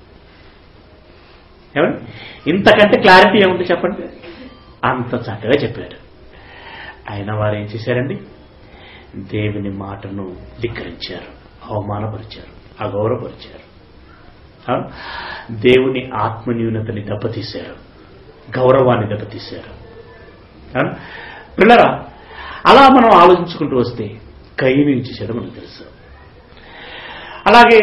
Speaker 1: ఏమండి ఇంతకంటే క్లారిటీ ఏముంటుంది చెప్పండి అంత చక్కగా చెప్పాడు అయిన వారు ఏం చేశారండి దేవుని మాటను ధిక్కరించారు అవమానపరిచారు అగౌరవపరిచారు ఆ? దేవుని ఆత్మన్యూనతని దెబ్బతీశారు గౌరవాన్ని దెబ్బతీశారు ఆ? పిల్లరా అలా మనం ఆలోచించుకుంటూ వస్తే కయ్యి నుంచి చెడు మనకు తెలుసు అలాగే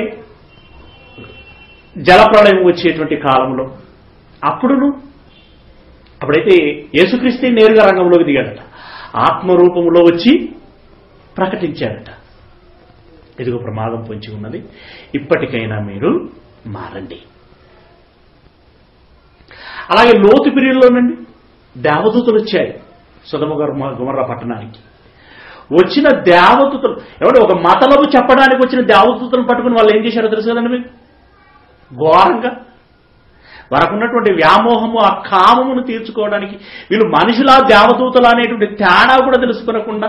Speaker 1: జలప్రళయం వచ్చేటువంటి కాలంలో అప్పుడును అప్పుడైతే యేసుక్రీస్తే నేరుగా రంగంలోకి దిగాడట ఆత్మరూపంలో వచ్చి ప్రకటించాడట ఇదిగో ప్రమాదం పొంచి ఉన్నది ఇప్పటికైనా మీరు మారండి అలాగే లోతు పిరియల్లోనండి దేవదూతలు వచ్చాయి సుధమ గుమర్ర పట్టణానికి వచ్చిన దేవదూతలు ఏమంటే ఒక మతలబు చెప్పడానికి వచ్చిన దేవదూతలను పట్టుకుని వాళ్ళు ఏం చేశారో తెలుసు కదండి మీకు ఘోరంగా వారికి ఉన్నటువంటి వ్యామోహము ఆ కామమును తీర్చుకోవడానికి వీళ్ళు మనుషులా దేవదూతలు అనేటువంటి తేడా కూడా తెలుసుకునకుండా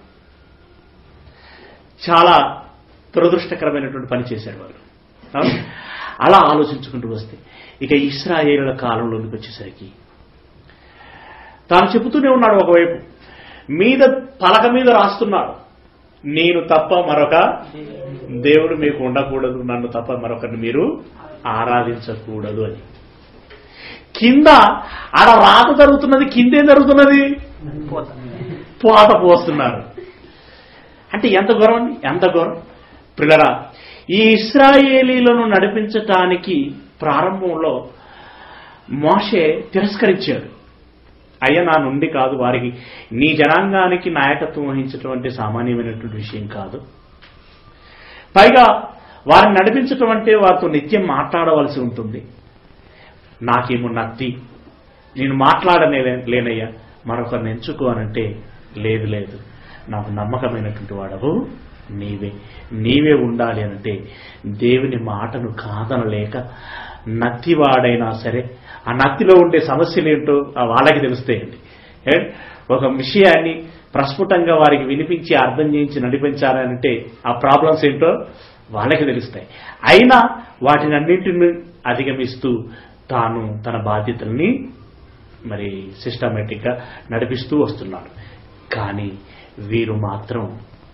Speaker 1: చాలా దురదృష్టకరమైనటువంటి పని చేశారు వాళ్ళు అవును? అలా ఆలోచించుకుంటూ వస్తే ఇక ఇస్రాయేలుల కాలంలోనికి వచ్చేసరికి తాను చెబుతూనే ఉన్నాడు ఒకవైపు మీద పలక మీద రాస్తున్నాడు నేను తప్ప మరొక దేవుడు మీకు ఉండకూడదు నన్ను తప్ప మరొకరిని మీరు ఆరాధించకూడదు అని కింద ఆడ రాత జరుగుతున్నది కిందేం జరుగుతున్నది
Speaker 3: పోత
Speaker 1: పోత పోస్తున్నారు అంటే ఎంత ఘోరం అండి ఎంత ఘోరం పిల్లరా ఈ ఇస్రాయేలీలను నడిపించటానికి ప్రారంభంలో మోషే తిరస్కరించాడు అయ్యా నా నుండి కాదు వారికి నీ జనాంగానికి నాయకత్వం వహించటం అంటే సామాన్యమైనటువంటి విషయం కాదు పైగా వారిని నడిపించటం అంటే వారితో నిత్యం మాట్లాడవలసి ఉంటుంది నాకేమో నత్తి నేను మాట్లాడనే లేనయ్యా మరొకరిని ఎంచుకో అనంటే లేదు లేదు నాకు నమ్మకమైనటువంటి వాడవు నీవే నీవే ఉండాలి అనంటే దేవుని మాటను కాదనలేక నత్తివాడైనా సరే ఆ నత్తిలో ఉండే సమస్యలు ఏంటో ఆ వాళ్ళకి తెలుస్తాయండి ఏ? ఒక విషయాన్ని ప్రస్ఫుటంగా వారికి వినిపించి అర్థం చేయించి నడిపించాలంటే ఆ ప్రాబ్లమ్స్ ఏంటో వాళ్ళకి తెలుస్తాయి అయినా వాటిని అన్నింటిని అధిగమిస్తూ తాను తన బాధ్యతల్ని మరి సిస్టమేటిక్గా నడిపిస్తూ వస్తున్నాడు కానీ వీరు మాత్రం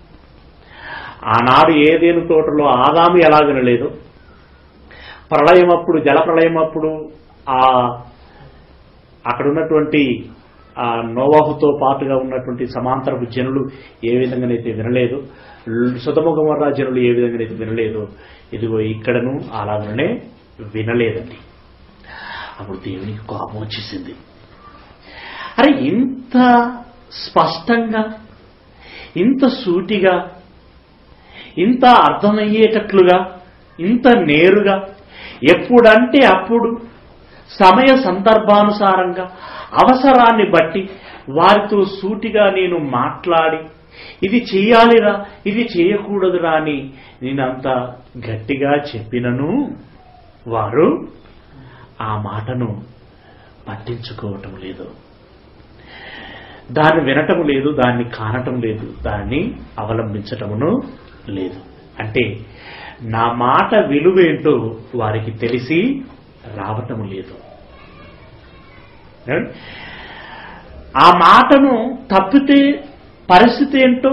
Speaker 1: ఆనాడు ఏదేను తోటలో ఆదాము ఎలా వినలేదు ప్రళయం అప్పుడు జల ప్రళయం అప్పుడు ఆ అక్కడ ఉన్నటువంటి ఆ నోవాహుతో పాటుగా ఉన్నటువంటి సమాంతరపు జనులు ఏ విధంగానైతే వినలేదు సుతముఖమర్రా జనులు ఏ విధంగానైతే వినలేదు ఇదిగో ఇక్కడను అలాగనే వినలేదండి అప్పుడు దేవునికి కోపం వచ్చేసింది అరే ఇంత స్పష్టంగా ఇంత సూటిగా ఇంత అర్థమయ్యేటట్లుగా ఇంత నేరుగా ఎప్పుడంటే అప్పుడు సమయ సందర్భానుసారంగా అవసరాన్ని బట్టి వారితో సూటిగా నేను మాట్లాడి ఇది చెయ్యాలిరా ఇది చేయకూడదురా అని నేనంత గట్టిగా చెప్పినను వారు ఆ మాటను పట్టించుకోవటం లేదు దాన్ని వినటం లేదు దాన్ని కానటం లేదు దాన్ని అవలంబించటమును లేదు అంటే నా మాట విలువేంటో వారికి తెలిసి రావటం లేదు ఏమండి? ఆ మాటను తప్పితే పరిస్థితి ఏంటో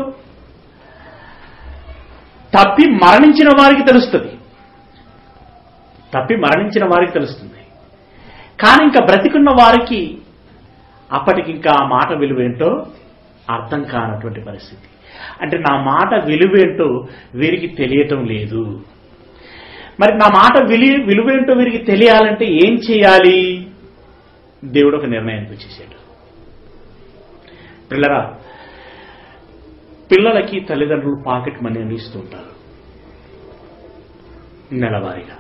Speaker 1: తప్పి మరణించిన వారికి తెలుస్తుంది తప్పి మరణించిన వారికి తెలుస్తుంది కానీ ఇంకా బ్రతికున్న వారికి అప్పటికింకా ఆ మాట విలువేంటో అర్థం కానటువంటి పరిస్థితి అంటే నా మాట విలువేంటో వీరికి తెలియటం లేదు మరి నా మాట విలు విలువేంటో వీరికి తెలియాలంటే ఏం చేయాలి దేవుడు ఒక నిర్ణయానికి వచ్చేసాడు పిల్లరా పిల్లలకి తల్లిదండ్రులు పాకెట్ మనీ అని ఇస్తూ ఉంటారు నెలవారీగా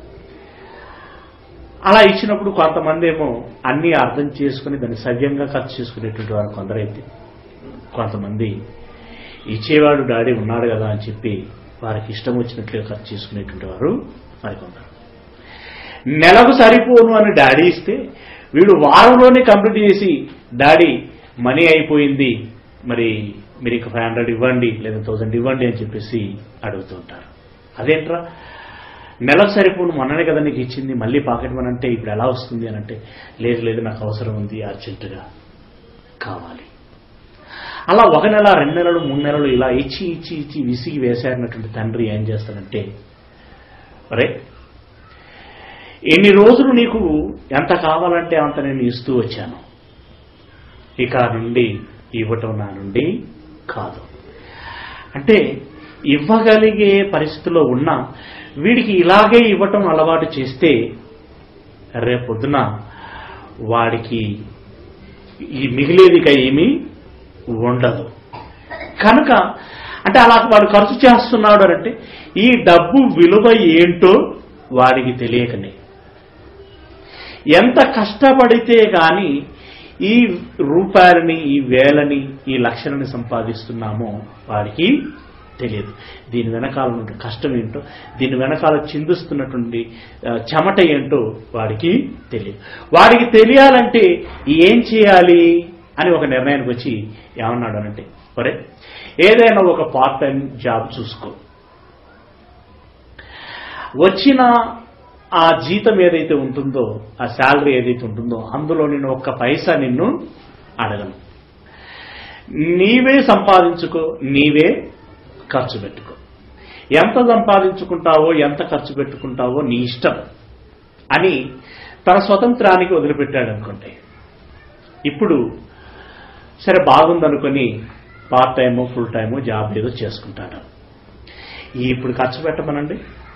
Speaker 1: అలా ఇచ్చినప్పుడు కొంతమంది ఏమో అన్నీ అర్థం చేసుకుని దాన్ని సవ్యంగా ఖర్చు చేసుకునేటువంటి వారు కొందరైతే కొంతమంది ఇచ్చేవాడు డాడీ ఉన్నాడు కదా అని చెప్పి వారికి ఇష్టం వచ్చినట్లుగా ఖర్చు చేసుకునేటువంటి వారు మరికొందరు నెలకు సరిపోను అని డాడీ ఇస్తే వీడు వారంలోనే కంప్లీట్ చేసి డాడీ మనీ అయిపోయింది మరి మీరు ఇక ఫైవ్ హండ్రెడ్ ఇవ్వండి లేదా థౌసండ్ ఇవ్వండి అని చెప్పేసి అడుగుతూ ఉంటారు అదేంట్రా నెలకు సరిపోను మొన్ననే కదా నీకు ఇచ్చింది మళ్ళీ పాకెట్ మనీ అంటే ఇప్పుడు ఎలా వస్తుంది అని అంటే లేదు లేదు నాకు అవసరం ఉంది అర్జెంటుగా కావాలి అలా ఒక నెల రెండు నెలలు మూడు నెలలు ఇలా ఇచ్చి ఇచ్చి ఇచ్చి విసిగి వేసాడినటువంటి తండ్రి ఏం చేస్తాడంటే అరే ఎన్ని రోజులు నీకు ఎంత కావాలంటే అంత నేను ఇస్తూ వచ్చాను ఇక నుండి ఇవ్వటం నా నుండి కాదు అంటే ఇవ్వగలిగే పరిస్థితిలో ఉన్న వీడికి ఇలాగే ఇవ్వటం అలవాటు చేస్తే రేపొద్దున వాడికి ఈ మిగిలేదిక ఏమీ ఉండదు కనుక అంటే అలా వాడు ఖర్చు చేస్తున్నాడు అని అంటే ఈ డబ్బు విలువ ఏంటో వాడికి తెలియకనే ఎంత కష్టపడితే గాని ఈ రూపాయలని ఈ వేలని ఈ లక్షలని సంపాదిస్తున్నామో వాడికి తెలియదు దీని వెనకాల ఉన్న కష్టం ఏంటో దీని వెనకాల చిందుస్తున్నటువంటి ఆ, చెమట ఏంటో వాడికి తెలియదు వాడికి తెలియాలంటే ఏం చేయాలి అని ఒక నిర్ణయానికి వచ్చి ఏమన్నాడు అనంటే ఒరే ఏదైనా ఒక పార్ట్ టైం జాబ్ చూసుకో వచ్చిన ఆ జీతం ఏదైతే ఉంటుందో ఆ శాలరీ ఏదైతే ఉంటుందో అందులో నేను ఒక్క పైసా నిన్ను అడగను నీవే సంపాదించుకో నీవే ఖర్చు పెట్టుకో ఎంత సంపాదించుకుంటావో ఎంత ఖర్చు పెట్టుకుంటావో నీ ఇష్టం అని తన స్వతంత్రానికి వదిలిపెట్టాడు అనుకుంటే ఇప్పుడు సరే బాగుందనుకొని part time full time job ఏదో చేసుకుంటాడు ఇప్పుడు ఖర్చు పెట్టమనండి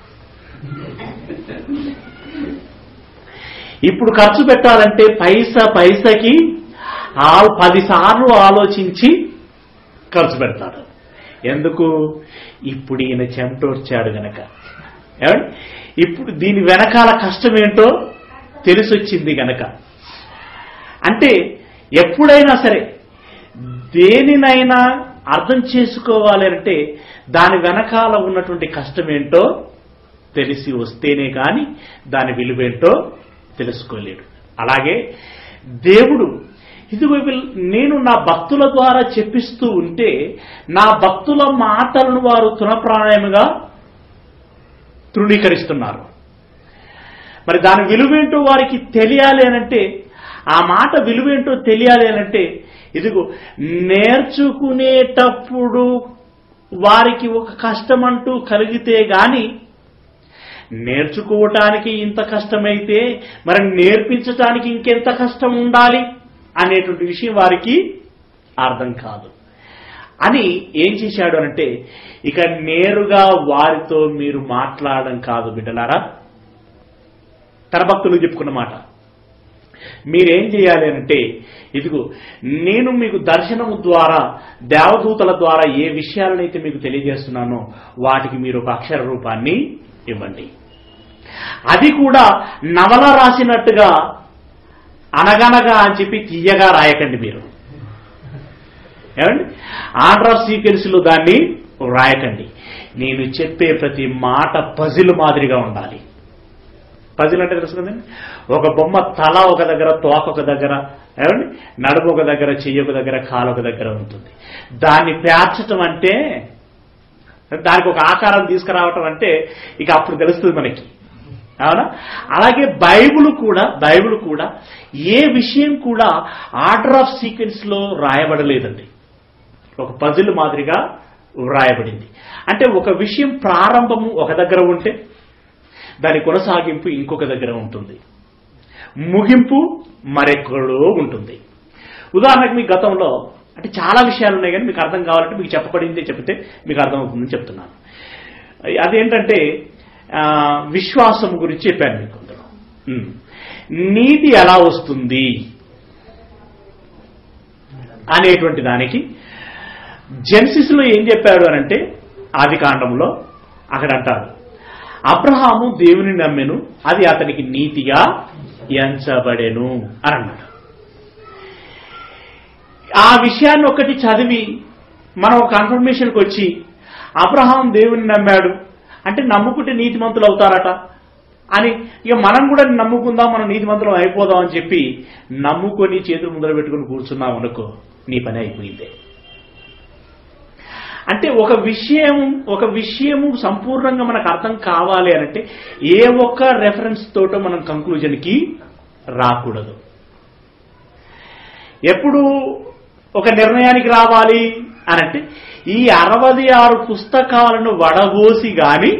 Speaker 1: ఇప్పుడు ఖర్చు పెట్టాలంటే పైసా పైసకి ఆ పది సార్లు ఆలోచించి ఖర్చు పెడతాడు ఎందుకు ఇప్పుడు ఈయన చెమటోర్చాడు గనక ఏమండి? ఇప్పుడు దీని వెనకాల కష్టం ఏంటో తెలిసొచ్చింది గనక అంటే ఎప్పుడైనా సరే దేనినైనా అర్థం చేసుకోవాలి అంటే దాని వెనకాల ఉన్నటువంటి కష్టం ఏంటో తెలిసి వస్తేనే కానీ దాని విలువేంటో తెలుసుకోలేడు అలాగే దేవుడు ఇదిగో వీళ్ళు- నేను నా భక్తుల ద్వారా చెప్పిస్తూ ఉంటే నా భక్తుల మాటలను వారు తునప్రాయముగా తృణీకరిస్తున్నారు మరి దాని విలువేంటో వారికి తెలియాలి అనంటే ఆ మాట విలువేంటో తెలియాలి అనంటే ఇదిగో నేర్చుకునేటప్పుడు వారికి ఒక కష్టం అంటూ కలిగితే గాని నేర్చుకోవటానికి ఇంత కష్టమైతే మరి నేర్పించటానికి ఇంకెంత కష్టం ఉండాలి అనేటువంటి విషయం వారికి అర్థం కాదు అని ఏం చేశాడు అంటే ఇక నేరుగా వారితో మీరు మాట్లాడడం కాదు బిడ్డలారా తన భక్తులు చెప్పుకున్న మాట మీరేం చేయాలి అంటే ఇదిగో నేను మీకు దర్శనము ద్వారా దేవదూతల ద్వారా ఏ విషయాలనైతే మీకు తెలియజేస్తున్నానో వాటికి మీరు ఒక అక్షర రూపాన్ని ఇవ్వండి అది కూడా నవల రాసినట్టుగా అనగనగా అని చెప్పి తీయగా రాయకండి మీరు ఏమండి ఆర్డర్ ఆఫ్ సీక్వెన్స్ లో దాన్ని రాయకండి నేను చెప్పే ప్రతి మాట పజిల్ మాదిరిగా ఉండాలి పజిల్ అంటే తెలుసు కదండి ఒక బొమ్మ తల ఒక దగ్గర తోక ఒక దగ్గర ఏమండి నడుము ఒక దగ్గర చెయ్యి ఒక దగ్గర కాలు ఒక దగ్గర ఉంటుంది దాన్ని పేర్చటం అంటే దానికి ఒక ఆకారం తీసుకురావటం అంటే ఇక అప్పుడు తెలుస్తుంది మనకి అవునా అలాగే బైబిల్ కూడా బైబిల్ కూడా ఏ విషయం కూడా ఆర్డర్ ఆఫ్ సీక్వెన్స్ లో రాయబడలేదండి ఒక పజిల్ మాదిరిగా వ్రాయబడింది అంటే ఒక విషయం ప్రారంభము ఒక దగ్గర ఉంటే దాని కొనసాగింపు ఇంకొక దగ్గర ఉంటుంది ముగింపు మరెక్కడో ఉంటుంది ఉదాహరణకు మీ గతంలో అంటే చాలా విషయాలు ఉన్నాయి కానీ మీకు అర్థం కావాలంటే మీకు చెప్పబడిందే చెప్తే మీకు అర్థమవుతుందని చెప్తున్నాను అదేంటంటే ఆ, విశ్వాసం గురించి చెప్పాను మీకు అందులో ఉమ్. నీతి ఎలా వస్తుంది అనేటువంటి దానికి జెన్సిస్ లో ఏం చెప్పాడు అని అంటే ఆది కాండంలో అక్కడ అంటాడు అబ్రహాము దేవుని నమ్మెను అది అతనికి నీతిగా ఎంచబడెను అని అన్నాడు ఆ విషయాన్ని ఒకటి చదివి మనం ఒక కన్ఫర్మేషన్కి వచ్చి అబ్రహాం దేవుని నమ్మాడు అంటే నమ్ముకుంటే నీతిమంతులు అవుతారట అని ఇక మనం కూడా నమ్ముకుందాం మనం నీతిమంతులం అయిపోదాం అని చెప్పి నమ్ముకొని చేతులు ముందర పెట్టుకుని కూర్చున్నాం అనుకో నీ పని అయిపోయిందే అంటే ఒక విషయం ఒక విషయము సంపూర్ణంగా మనకు అర్థం కావాలి అని అంటే ఏ ఒక్క రెఫరెన్స్ తోటో మనం కంక్లూజన్కి రాకూడదు ఎప్పుడు ఒక నిర్ణయానికి రావాలి అని అంటే ఈ అరవై ఆరు పుస్తకాలను వడబోసి గాని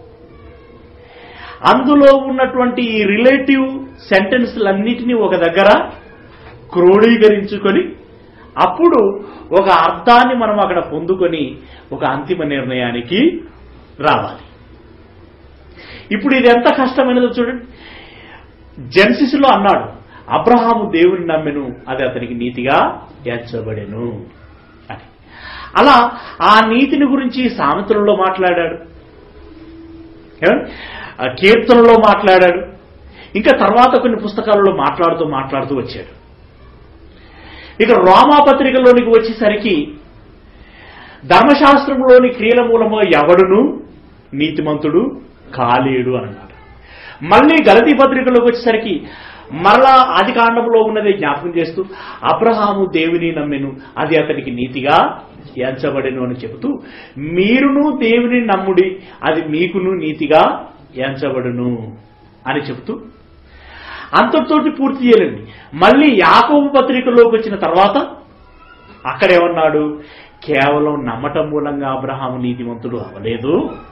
Speaker 1: అందులో ఉన్నటువంటి ఈ రిలేటివ్ సెంటెన్స్లన్నిటినీ ఒక దగ్గర క్రోడీకరించుకొని అప్పుడు ఒక అర్థాన్ని మనం అక్కడ పొందుకొని ఒక అంతిమ నిర్ణయానికి రావాలి ఇప్పుడు ఇది ఎంత కష్టమైనదో చూడండి జెన్సిస్ లో అన్నాడు అబ్రహాము దేవుని నమ్మెను అది అతనికి నీతిగా ఎంచబడెను అని అలా ఆ నీతిని గురించి సామెతలలో మాట్లాడాడు ఏమండి? ఆ కీర్తనలో మాట్లాడాడు ఇంకా తర్వాత కొన్ని పుస్తకాలలో మాట్లాడుతూ మాట్లాడుతూ వచ్చాడు ఇక రోమాపత్రికలోనికి వచ్చేసరికి ధర్మశాస్త్రంలోని క్రియల మూలమో ఎవడును నీతిమంతుడు కాలేడు అని అన్నాడు మళ్ళీ గలతీ పత్రికలోకి వచ్చేసరికి మరలా ఆది కాండంలో ఉన్నదే జ్ఞాపకం చేస్తూ అబ్రహాము దేవుని నమ్మెను అది అతనికి నీతిగా ఎంచబడెను అని చెబుతూ మీరును దేవుని నమ్ముడి అది మీకును నీతిగా ఎంచబడును అని చెబుతూ అంతటితోటి పూర్తి చేయాలండి మళ్ళీ యాకోబు పత్రికలోకి వచ్చిన తర్వాత అక్కడేమన్నాడు కేవలం నమ్మటం మూలంగా అబ్రహాము నీతిమంతుడు అవలేదు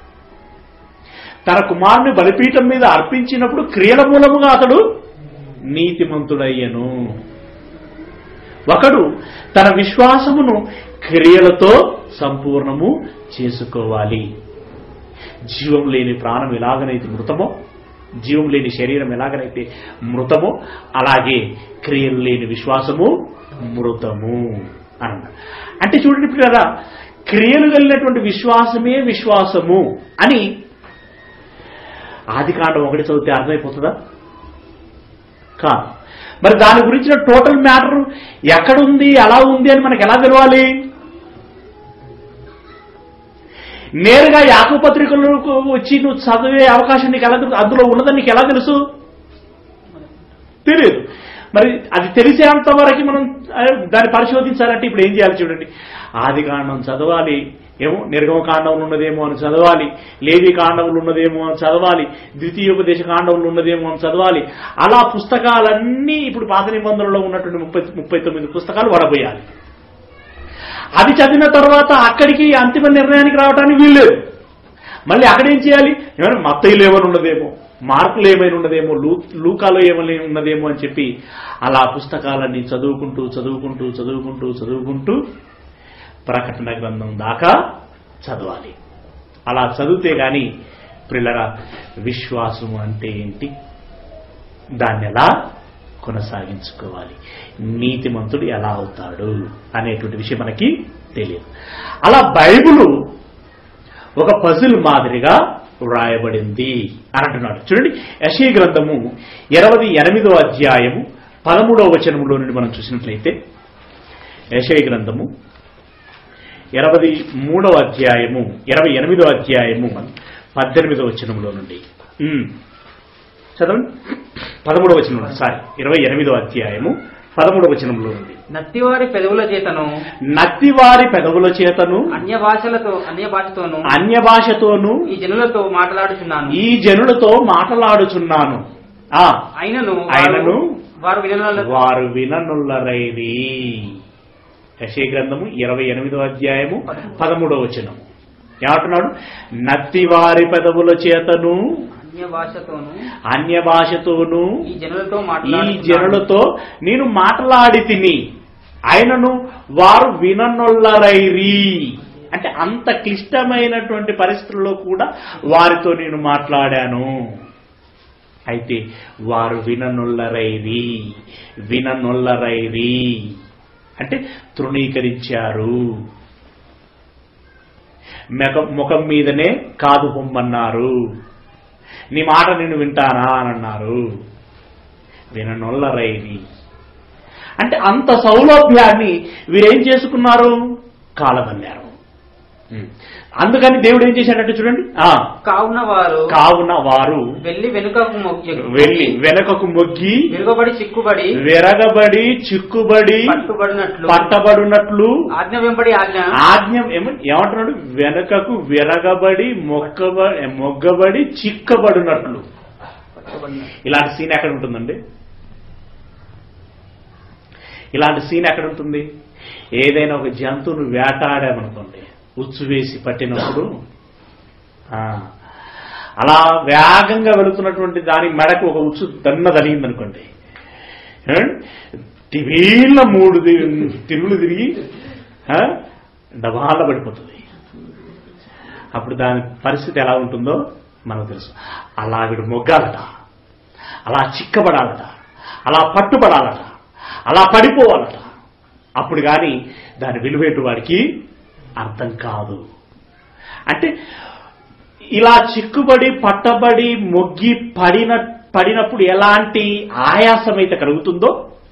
Speaker 1: తన కుమారుని బలిపీఠం మీద అర్పించినప్పుడు క్రియల మూలముగా అతడు నీతిమంతుడయ్యను ఒకడు తన విశ్వాసమును క్రియలతో సంపూర్ణము చేసుకోవాలి జీవం లేని ప్రాణం ఎలాగనైతే మృతమో జీవం లేని శరీరం ఎలాగనైతే మృతమో అలాగే క్రియలు లేని విశ్వాసము మృతము అన్న అంటే చూడండి ఇప్పుడు కదా క్రియలు కలిగినటువంటి విశ్వాసమే విశ్వాసము అని ఆది కాండం ఒకటి చదివితే అర్థమైపోతుందా కాదు మరి దాని గురించిన టోటల్ మ్యాటర్ ఎక్కడుంది ఎలా ఉంది అని మనకు ఎలా తెలవాలి నేరుగా యాకూ పత్రికలకు వచ్చి నువ్వు చదివే అవకాశం నీకు ఎలా తెలుసు? అందులో ఉన్నదని నీకు ఎలా తెలుసు తెలియదు మరి అది తెలిసేంత వరకు మనం ఆ, దాన్ని పరిశోధించాలంటే ఇప్పుడు ఏం చేయాలి చూడండి ఆది కాండం చదవాలి ఏమో నిర్గమ కాండంలో ఉన్నదేమో అని చదవాలి లేవి కాండంలో ఉన్నదేమో అని చదవాలి ద్వితీయోపదేశ కాండంలో ఉన్నదేమో అని చదవాలి అలా పుస్తకాలన్నీ ఇప్పుడు పాత నిబంధనలో ఉన్నటువంటి ముప్పై ముప్పై తొమ్మిది పుస్తకాలు వడబోయాలి అది చదివిన తర్వాత అక్కడికి అంతిమ నిర్ణయానికి రావడానికి వీల్లేదు మళ్ళీ అక్కడేం చేయాలి ఏమైనా మత్తయిలు ఏమైనా ఉన్నదేమో మార్కులు ఏమైనా ఉన్నదేమో లూ లూకాలో ఏమైనా ఉన్నదేమో అని చెప్పి అలా పుస్తకాలన్నీ చదువుకుంటూ చదువుకుంటూ చదువుకుంటూ చదువుకుంటూ ప్రకటన గ్రంథం దాకా చదవాలి అలా చదివితే గాని పిల్లల విశ్వాసము అంటే ఏంటి దాన్ని ఎలా కొనసాగించుకోవాలి నీతిమంతుడు ఎలా అవుతాడు అనేటువంటి విషయం మనకి తెలియదు అలా బైబిలు ఒక పజిల్ మాదిరిగా వ్రాయబడింది అని అంటున్నాడు చూడండి యశీ గ్రంథము ఇరవై ఎనిమిదో అధ్యాయము పదమూడవ వచనములో నుండి మనం చూసినట్లయితే యశయ గ్రంథము ఇరవై మూడవ అధ్యాయము ఇరవై ఎనిమిదో అధ్యాయము పద్దెనిమిదో వచనములో నుండి ఉమ్. చదవండి పదమూడవ వచనం సారీ ఇరవై ఎనిమిదో అధ్యాయము పదమూడవ వచనంలో ఉంది
Speaker 3: నత్తివారి పెదవుల చేతను
Speaker 1: నత్తివారి పెదవుల చేతను
Speaker 3: అన్య భాషలతో అన్య భాషతోను
Speaker 1: అన్య భాషతోను
Speaker 3: ఈ జనులతో మాట్లాడుచున్నాను
Speaker 1: ఈ జనులతో మాట్లాడుచున్నాను ఆ
Speaker 3: అయినను వారు-
Speaker 1: అయినను
Speaker 3: వారు వినల
Speaker 1: వారు విననుల్లరైరి యశే గ్రంథము ఇరవై ఎనిమిదో అధ్యాయము పదమూడవ వచనము ఏమంటున్నాడు నత్తివారి పెదవుల చేతను
Speaker 3: అన్య భాషతోను
Speaker 1: అన్య భాషతోను
Speaker 3: ఈ జనులతో
Speaker 1: ఈ
Speaker 3: మాట్లాడుచున్నాను
Speaker 1: జనులతో నేను మాట్లాడి తిని ఆయనను వారు విననొల్లరైరి అంటే అంత క్లిష్టమైనటువంటి పరిస్థితుల్లో కూడా వారితో నేను మాట్లాడాను అయితే వారు విననొల్లరైరి విననొల్లరైరి అంటే తృణీకరించారు మెక- ముఖం మీదనే కాదు పొమ్మన్నారు నీ మాట నేను వింటానా అని అన్నారు విననొల్లరైరి అంటే అంత సౌలభ్యాన్ని వీరేం చేసుకున్నారు కాలదన్నారు ఉం. అందుకని దేవుడు ఏం చేశాడంటే చూడండి ఆ
Speaker 3: కావున వారు
Speaker 1: కావున వారు
Speaker 3: వెళ్లి వెనుకకు మొగ్గి-
Speaker 1: వెళ్ళి వెనకకు మొగ్గి
Speaker 3: విరుగబడి చిక్కుబడి
Speaker 1: విరగబడి చిక్కుబడి
Speaker 3: పట్టుబడినట్లు
Speaker 1: పట్టబడినట్లు
Speaker 3: ఆజ్ఞ వెంబడి ఆజ్ఞ
Speaker 1: ఆజ్ఞ ఏమ- ఏమంటున్నాడు వెనకకు విరగబడి మొక్కబడి మొగ్గబడి చిక్కబడినట్లు
Speaker 3: పట్టుబడినట్లు.
Speaker 1: ఇలాంటి సీన్ ఎక్కడ ఉంటుందండి ఇలాంటి సీన్ ఎక్కడ ఉంటుంది ఏదైనా ఒక జంతువును వేటాడామనుకోండి ఉచ్చు వేసి పట్టినప్పుడు ఆ, అలా వేగంగా వెళుతున్నటువంటి దాని మెడకు ఒక ఉచ్చు దన్న తగిలిందనుకోండి తివీళ్ళ మూడు ది- తిరుగులు తిరిగి ఆ, డబాల పడిపోతుంది అప్పుడు దాని పరిస్థితి ఎలా ఉంటుందో మనకు తెలుసు అలా వీడు మొగ్గాలట అలా చిక్కబడాలట అలా పట్టుబడాలట అలా పడిపోవాలట అప్పుడు కానీ దాని విలువేటు వాడికి అర్థం కాదు అంటే ఇలా చిక్కుబడి పట్టబడి మొగ్గి పడిన పడినప్పుడు ఎలాంటి ఆయాసం అయితే కలుగుతుందో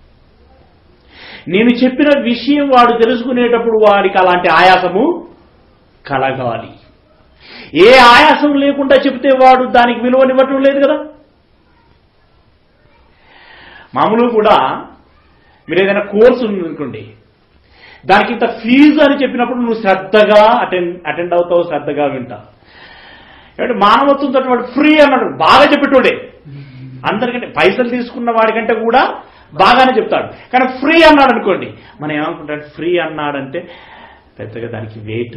Speaker 1: నేను చెప్పిన విషయం వాడు తెలుసుకునేటప్పుడు వాడికి అలాంటి ఆయాసము కలగాలి ఏ ఆయాసం లేకుండా చెప్తే వాడు దానికి విలువనివ్వటం లేదు కదా మామూలుగా కూడా మీరు ఏదైనా కోర్సు ఉందనుకోండి దానికి ఇంత ఫీజు అని చెప్పినప్పుడు నువ్వు శ్రద్ధగా అటెండ్ అటెండ్ అవుతావు శ్రద్ధగా వింటావు ఏమంటే మానవత్వంతో వాడు ఫ్రీ అన్నాడు బాగా చెప్పేటోడే అందరికంటే పైసలు తీసుకున్న వాడికంటే కూడా బాగానే చెప్తాడు కానీ ఫ్రీ అన్నాడు అనుకోండి మనం ఏమనుకుంటాడు ఫ్రీ అన్నాడంటే పెద్దగా దానికి వెయిట్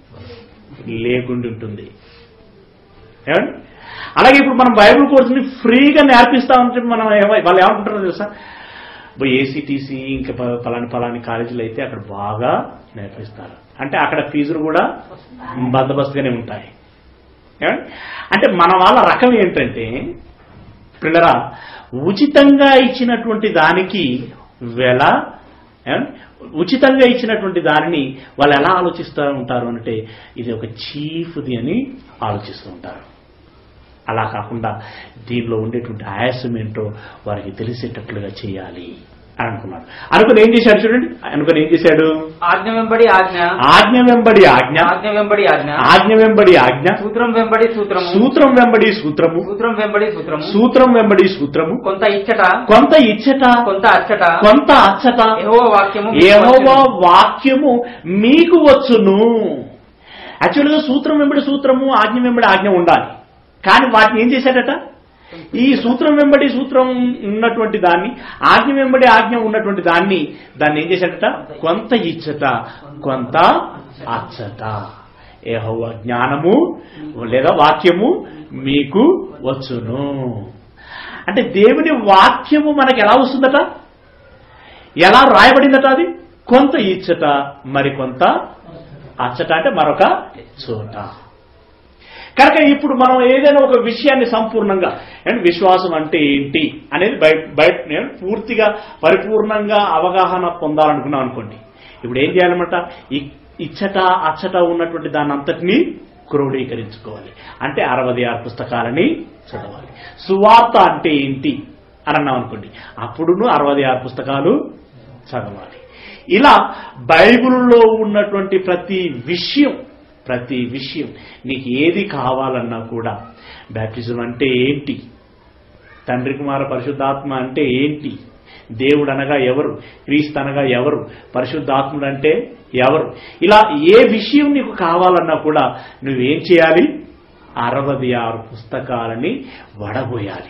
Speaker 1: లేకుండా ఉంటుంది ఏమండి అలాగే ఇప్పుడు మనం బైబిల్ కోర్సుని ఫ్రీగా నేర్పిస్తా ఉంటే మనం ఏమ- వాళ్ళు ఏమనుకుంటారో తెలుసా ఏసీటీసీ ఇంకా ప- పలాని పలాని కాలేజీలు అయితే అక్కడ బాగా నేర్పిస్తారు అంటే అక్కడ ఫీజులు కూడా బందోబస్తుగానే ఉంటాయి ఏమండి? అంటే మన వాళ్ళ రకం ఏంటంటే పిల్లరా ఉచితంగా ఇచ్చినటువంటి దానికి వెల ఏమండి? ఉచితంగా ఇచ్చినటువంటి దానిని వాళ్ళు ఎలా ఆలోచిస్తూ ఉంటారు అంటే ఇది ఒక చీఫ్ది అని ఆలోచిస్తూ ఉంటారు అలా కాకుండా దీనిలో ఉండేటువంటి ఆయాసం ఏంటో వారికి తెలిసేటట్లుగా చేయాలి అని అనుకున్నాడు అనుకుని ఏం చేశాడు చూడండి అనుకుని ఏం చేశాడు
Speaker 3: ఆజ్ఞ వెంబడి ఆజ్ఞ
Speaker 1: ఆజ్ఞ వెంబడి ఆజ్ఞ
Speaker 3: ఆజ్ఞ వెంబడి ఆజ్ఞ
Speaker 1: ఆజ్ఞ వెంబడి ఆజ్ఞ
Speaker 3: సూత్రం వెంబడి సూత్రము
Speaker 1: సూత్రం వెంబడి సూత్రము
Speaker 3: సూత్రం వెంబడి సూత్రము
Speaker 1: సూత్రం వెంబడి సూత్రము
Speaker 3: కొంత ఇచ్చట
Speaker 1: కొంత ఇచ్చట
Speaker 3: కొంత అచ్చట
Speaker 1: కొంత అచ్చట
Speaker 3: యెహోవా వాక్యము మీకు
Speaker 1: యెహోవా
Speaker 3: వచ్చును.
Speaker 1: వాక్యము మీకు వచ్చును యాక్చువల్గా సూత్రం వెంబడి సూత్రము ఆజ్ఞ వెంబడి ఆజ్ఞ ఉండాలి కానీ వాటిని ఏం చేశాడట ఈ సూత్రం వెంబడి సూత్రం ఉన్నటువంటి దాన్ని ఆజ్ఞ వెంబడి ఆజ్ఞ ఉన్నటువంటి దాన్ని దాన్ని ఏం చేశాడట కొంత ఇచ్చట కొంత అచ్చట యెహోవా జ్ఞానము లేదా వాక్యము మీకు వచ్చును అంటే దేవుని వాక్యము మనకి ఎలా వస్తుందట ఎలా రాయబడిందట అది కొంత ఇచ్చట మరి కొంత అచ్చట అంటే మరొక చోట కనుక ఇప్పుడు మనం ఏదైనా ఒక విషయాన్ని సంపూర్ణంగా అండ్ విశ్వాసం అంటే ఏంటి అనేది బయట బయట నేను పూర్తిగా పరిపూర్ణంగా అవగాహన పొందాలనుకున్నాం అనుకోండి ఇప్పుడు ఏం చేయాలన్నమాట ఇ- ఇచ్చట అచ్చట ఉన్నటువంటి దాన్ని అంతటినీ క్రోడీకరించుకోవాలి అంటే అరవై ఆరు పుస్తకాలని చదవాలి సువార్త అంటే ఏంటి అని అన్నాం అనుకోండి అప్పుడును అరవై ఆరు పుస్తకాలు చదవాలి ఇలా బైబిల్లో ఉన్నటువంటి ప్రతి విషయం ప్రతి విషయం నీకు ఏది కావాలన్నా కూడా బ్యాప్టిజం అంటే ఏంటి తండ్రి కుమార పరిశుద్ధాత్మ అంటే ఏంటి దేవుడు అనగా ఎవరు క్రీస్తు అనగా ఎవరు పరిశుద్ధాత్ముడు అంటే ఎవరు ఇలా ఏ విషయం నీకు కావాలన్నా కూడా నువ్వేం చేయాలి అరవది ఆరు పుస్తకాలని వడబోయాలి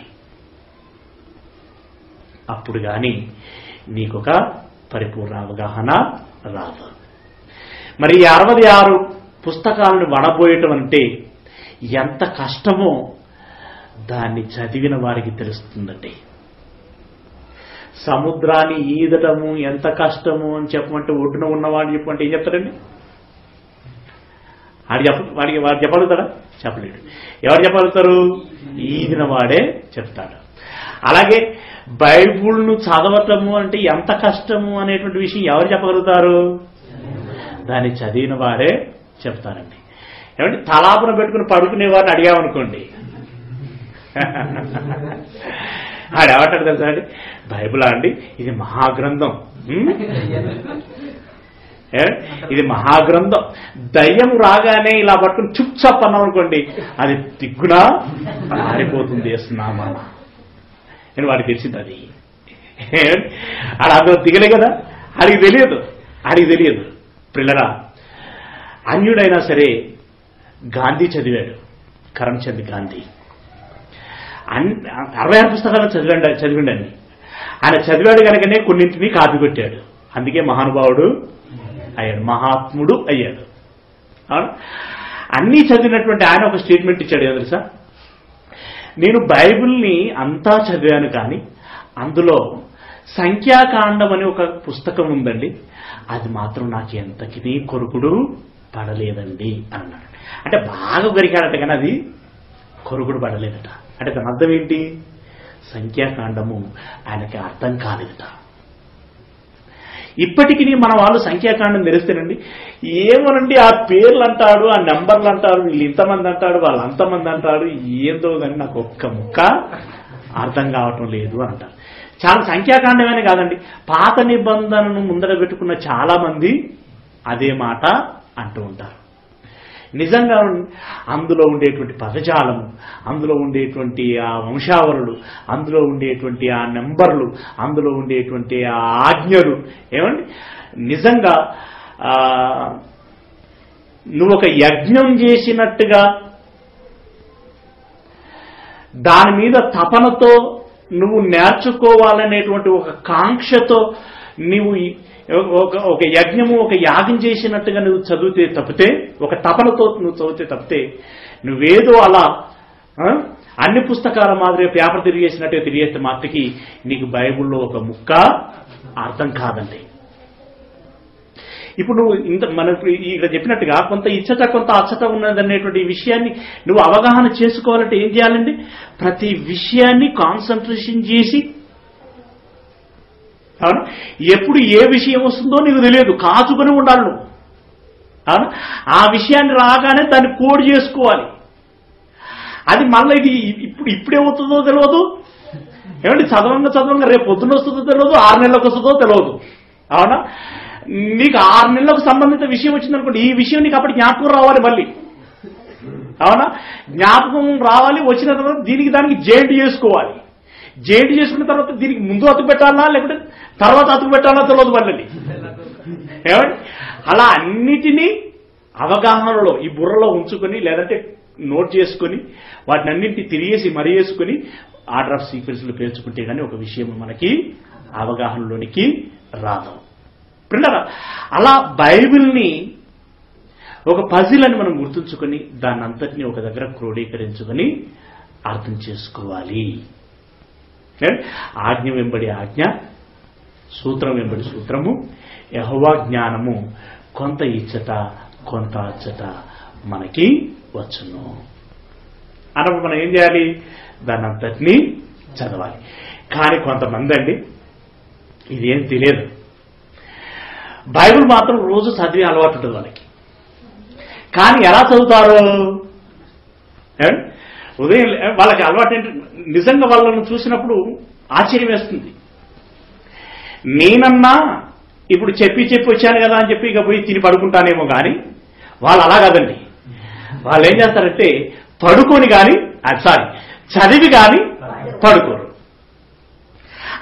Speaker 1: అప్పుడు కానీ నీకొక పరిపూర్ణ అవగాహన రాదు మరి ఈ అరవై ఆరు పుస్తకాలను వడబోయటం అంటే ఎంత కష్టమో దాన్ని చదివిన వారికి తెలుస్తుందండి సముద్రాన్ని ఈదటము ఎంత కష్టము అని చెప్పమంటే ఒడ్డున ఉన్నవాడు చెప్పమంటే ఏం చెప్తాడండి ఆడు చెప్ప వాడికి వాడు చెప్పగలుగుతాడా చెప్పలేడు ఎవరు చెప్పగలుగుతారు ఈదిన వాడే చెప్తాడు అలాగే బైబుల్ను చదవటము అంటే ఎంత కష్టము అనేటువంటి విషయం ఎవరు చెప్పగలుగుతారు దాన్ని చదివిన వారే చెప్తారండి ఏమంటే తలాపున పెట్టుకుని పడుకునే వారిని అడిగామనుకోండి ఆడు ఏమంటాడు తెలుసా అండి బైబులా అండి ఇది మహాగ్రంథం ఉం? ఏ? ఇది మహాగ్రంథం దయ్యం రాగానే ఇలా పట్టుకుని చుప్ చప్ అన్నాం అనుకోండి అది దిగ్గునా మారిపోతుంది వేస్తున్నామా నేను వాడికి తెలిసింది అది ఆడ అందులో దిగలే కదా ఆడికి తెలియదు ఆడికి తెలియదు పిల్లరా అన్యుడైనా సరే గాంధీ చదివాడు కరమ్చంద్ గాంధీ అన్ అరవై ఆరు పుస్తకాలు చదివండి చదివిండండి ఆయన చదివాడు కనుకనే కొన్నింటిని కాపీ కొట్టాడు అందుకే మహానుభావుడు అయ్యాడు మహాత్ముడు అయ్యాడు అవునా అన్నీ చదివినటువంటి ఆయన ఒక స్టేట్మెంట్ ఇచ్చాడు ఏదో తెలుసా నేను బైబిల్ని అంతా చదివాను కానీ అందులో సంఖ్యాకాండం అనే ఒక పుస్తకం ఉందండి అది మాత్రం నాకు ఎంతకిది కొరుకుడు పడలేదండి అన్నాడు అంటే బాగా గరికాడట కానీ అది కొరుకుడు పడలేదట అంటే దాని అర్థం ఏంటి సంఖ్యాకాండము ఆయనకి అర్థం కాలేదట ఇప్పటికీ మన వాళ్ళు సంఖ్యాకాండం తెరిస్తేనండి ఏమోనండి ఆ పేర్లు అంటాడు ఆ నెంబర్లు అంటారు వీళ్ళు ఇంతమంది అంటాడు వాళ్ళు అంతమంది అంటాడు ఏందో కానీ నాకు ఒక్క ముక్క అర్థం కావటం లేదు అంటారు చాలా సంఖ్యాకాండమేనే కాదండి పాత నిబంధనను ముందర పెట్టుకున్న చాలా మంది అదే మాట అంటూ ఉంటారు నిజంగా అందులో ఉండేటువంటి పదజాలము అందులో ఉండేటువంటి ఆ వంశావళులు అందులో ఉండేటువంటి ఆ నెంబర్లు అందులో ఉండేటువంటి ఆ ఆజ్ఞలు ఏమండి నిజంగా ఆ, నువ్వు ఒక యజ్ఞం చేసినట్టుగా దాని మీద తపనతో నువ్వు నేర్చుకోవాలనేటువంటి ఒక కాంక్షతో నీవు ఈ- ఒక ఒక యజ్ఞము ఒక యాగం చేసినట్టుగా నువ్వు చదివితే తప్పితే ఒక తపనతో నువ్వు చదివితే తప్పితే నువ్వేదో అలా ఆ, అన్ని పుస్తకాల మాదిరిగా పేపర్ తిరిగేసినట్టుగా తిరిగేస్తే మాత్రకి నీకు బైబిల్లో ఒక ముక్క అర్థం కాదండి ఇప్పుడు నువ్వు ఇంత మనకు ఇక్కడ చెప్పినట్టుగా కొంత ఇచ్చట కొంత అచ్చట ఉన్నదనేటువంటి ఈ విషయాన్ని నువ్వు అవగాహన చేసుకోవాలంటే ఏం చేయాలండి ప్రతి విషయాన్ని కాన్సన్ట్రేషన్ చేసి అవునా ఎప్పుడు ఏ విషయం వస్తుందో నీకు తెలియదు కాచుకొని ఉండాలి నువ్వు అవునా ఆ విషయాన్ని రాగానే దాన్ని కోడ్ చేసుకోవాలి అది మళ్ళీ ఇది ఇప్పుడు ఇప్పుడేమవుతుందో తెలియదు ఏమండి చదవంగా చదవంగా రేపు పొద్దున వస్తుందో తెలియదు ఆరు నెలలకు వస్తుందో తెలియదు అవునా నీకు ఆరు నెలలకు సంబంధిత విషయం వచ్చిందనుకోండి ఈ విషయం నీకు అప్పటి జ్ఞాపకం రావాలి మళ్ళీ అవునా జ్ఞాపకం రావాలి వచ్చిన తర్వాత దీనికి దానికి జేంట్ చేసుకోవాలి జేంట్ చేసుకున్న తర్వాత దీనికి ముందు అతుకు పెట్టాలా లేకపోతే తర్వాత అతుకు పెట్టాలా తెలియదు మళ్ళీ ఏమండి అలా అన్నిటినీ అవగాహనలో ఈ బుర్రలో ఉంచుకొని లేదంటే నోట్ చేసుకొని వాటిని అన్నింటినీ తిరిగేసి మరి వేసుకొని ఆర్డర్ ఆఫ్ సీక్వెన్స్లు పేర్చుకుంటే కానీ ఒక విషయం మనకి అవగాహనలోనికి రాదు పిల్లరా అలా బైబిల్ని ఒక పజిల్ అని మనం గుర్తుంచుకొని దాన్ని అంతటిని ఒక దగ్గర క్రోడీకరించుకొని అర్థం చేసుకోవాలి ఏ? ఆజ్ఞ వెంబడి ఆజ్ఞ సూత్రం వెంబడి సూత్రము యహోవా జ్ఞానము కొంత ఇచ్చట కొంత అచ్చట మనకి వచ్చును అన్నప్పుడు మనం ఏం చేయాలి దాన్ని అంతటినీ చదవాలి కానీ కొంతమంది అండి ఇదేం తెలియదు బైబిల్ మాత్రం రోజు చదివే అలవాటు ఉంటుంది వాళ్ళకి కానీ ఎలా చదువుతారు ఏ? ఉదయం లే- వాళ్ళకి అలవాటు ఏంటి నిజంగా వాళ్ళను చూసినప్పుడు ఆశ్చర్యం వేస్తుంది నేనన్నా ఇప్పుడు చెప్పి చెప్పి వచ్చాను కదా అని చెప్పి ఇక పోయి తిని పడుకుంటానేమో కానీ వాళ్ళు అలా కాదండి వాళ్ళు ఏం చేస్తారంటే పడుకొని కానీ సారీ చదివి కానీ పడుకోరు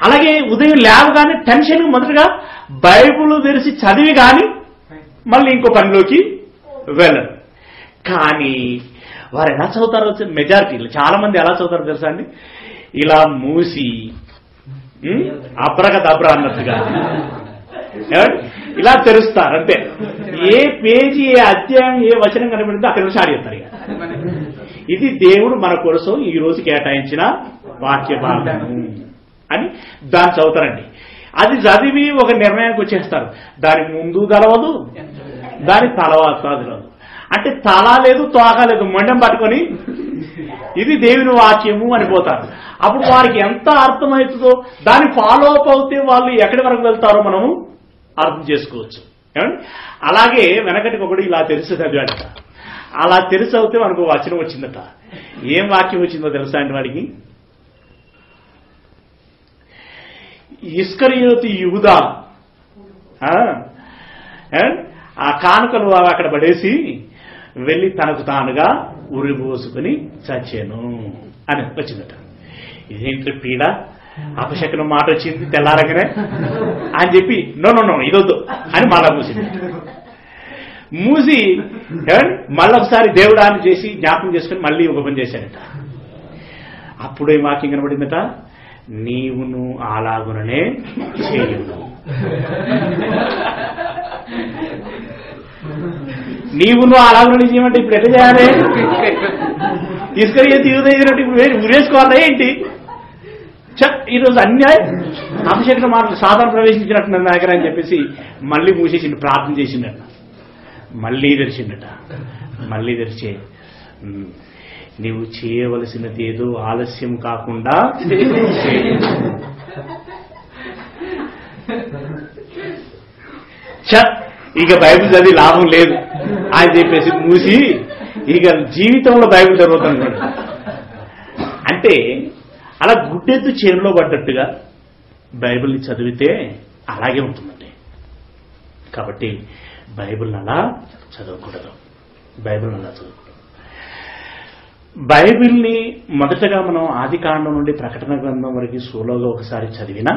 Speaker 1: అలాగే ఉదయం లేవగానే టెన్షన్ మొదటగా బైబుల్ తెరిచి చదివి కానీ మళ్ళీ ఇంకో పనిలోకి వెళ్ళరు కానీ వారు ఎలా చదువుతారో మెజారిటీలు చాలా మంది ఎలా చదువుతారో తెలుసా అండి ఇలా మూసి ఉం? అబ్రక దబ్ర అన్నట్టుగా ఏమండి? ఇలా తెరుస్తారు అంతే ఏ పేజీ ఏ అధ్యాయం ఏ వచనం కనబడిందో అక్కడ నుంచి ఆడిస్తారు ఇక ఇది దేవుడు మన కోసం ఈ రోజు కేటాయించిన వాక్య భాగము అని దాన్ని చదువుతారండి అది చదివి ఒక నిర్ణయానికి వచ్చేస్తారు దాని ముందు గలవదు దాని తలవాత గలవదు అంటే తల లేదు తోక లేదు మొండెం పట్టుకొని ఇది దేవుని వాక్యము అని పోతారు అప్పుడు వారికి ఎంత అర్థమవుతుందో దాన్ని ఫాలో అప్ అవుతే వాళ్ళు ఎక్కడి వరకు వెళ్తారో మనము అర్థం చేసుకోవచ్చు ఏమండి అలాగే వెనకటికి ఒకటి ఇలా తెలిసి చదివాడట అలా తెలిసి అవుతే మనకు వచనం వచ్చిందట ఏం వాక్యం వచ్చిందో తెలుసా అండి వాడికి ఇస్కరియోతి యుగుదా ఆ, ఏ? ఆ కానుకలు అవి అక్కడ పడేసి వెళ్ళి తనకు తానుగా ఉరిపోసుకుని చచ్చాను అని వచ్చిందట ఇదేంటి పీడ అపశకనం మాట వచ్చింది తెల్లారగానే అని చెప్పి నో నో నో ఇదొద్దు అని మళ్ళా మూసింది మూసి ఏమండి? మళ్ళొకసారి దేవుడాన్ని చేసి జ్ఞాపకం చేసుకుని మళ్ళీ ఒక పని చేశాడట అప్పుడు ఏం వాక్యం కనబడిందట నీవును అలాగుననే చేయును నీవును అలాగుననే చేయమంటే ఇప్పుడు ఎట్లా చేయాలి తీసుకొని తీరుదైనట్టు ఇప్పుడు వేరు ఉరేసుకోవాలా ఏంటి ఛ, ఈరోజు అన్యాయం అభిషేకం మాటలు సాధారణ ప్రవేశించినట్టు నన్ను దగ్గర అని చెప్పేసి మళ్ళీ మూసేసిండు ప్రార్థన చేసిండట మళ్ళీ తెరిచిండట మళ్ళీ తెరిచే "ఉమ్, నీవు చేయవలసినది ఏదో ఆలస్యం కాకుండా చేయి." ఛ, ఇక బైబిల్ చదివి లాభం లేదు అని చెప్పేసి మూసి ఇక జీవితంలో బైబిల్ చదువుతాను అంటే అలా గుడ్డెద్దు చేనులో పడ్డట్టుగా బైబిల్ని చదివితే అలాగే ఉంటుందండి కాబట్టి బైబిల్ని అలా చదవకూడదు బైబిల్ని అలా చదవకూడదు బైబిల్ని మొదటగా మనం ఆది కాండం నుండి ప్రకటన గ్రంథం వరకు సోలోగా ఒకసారి చదివినా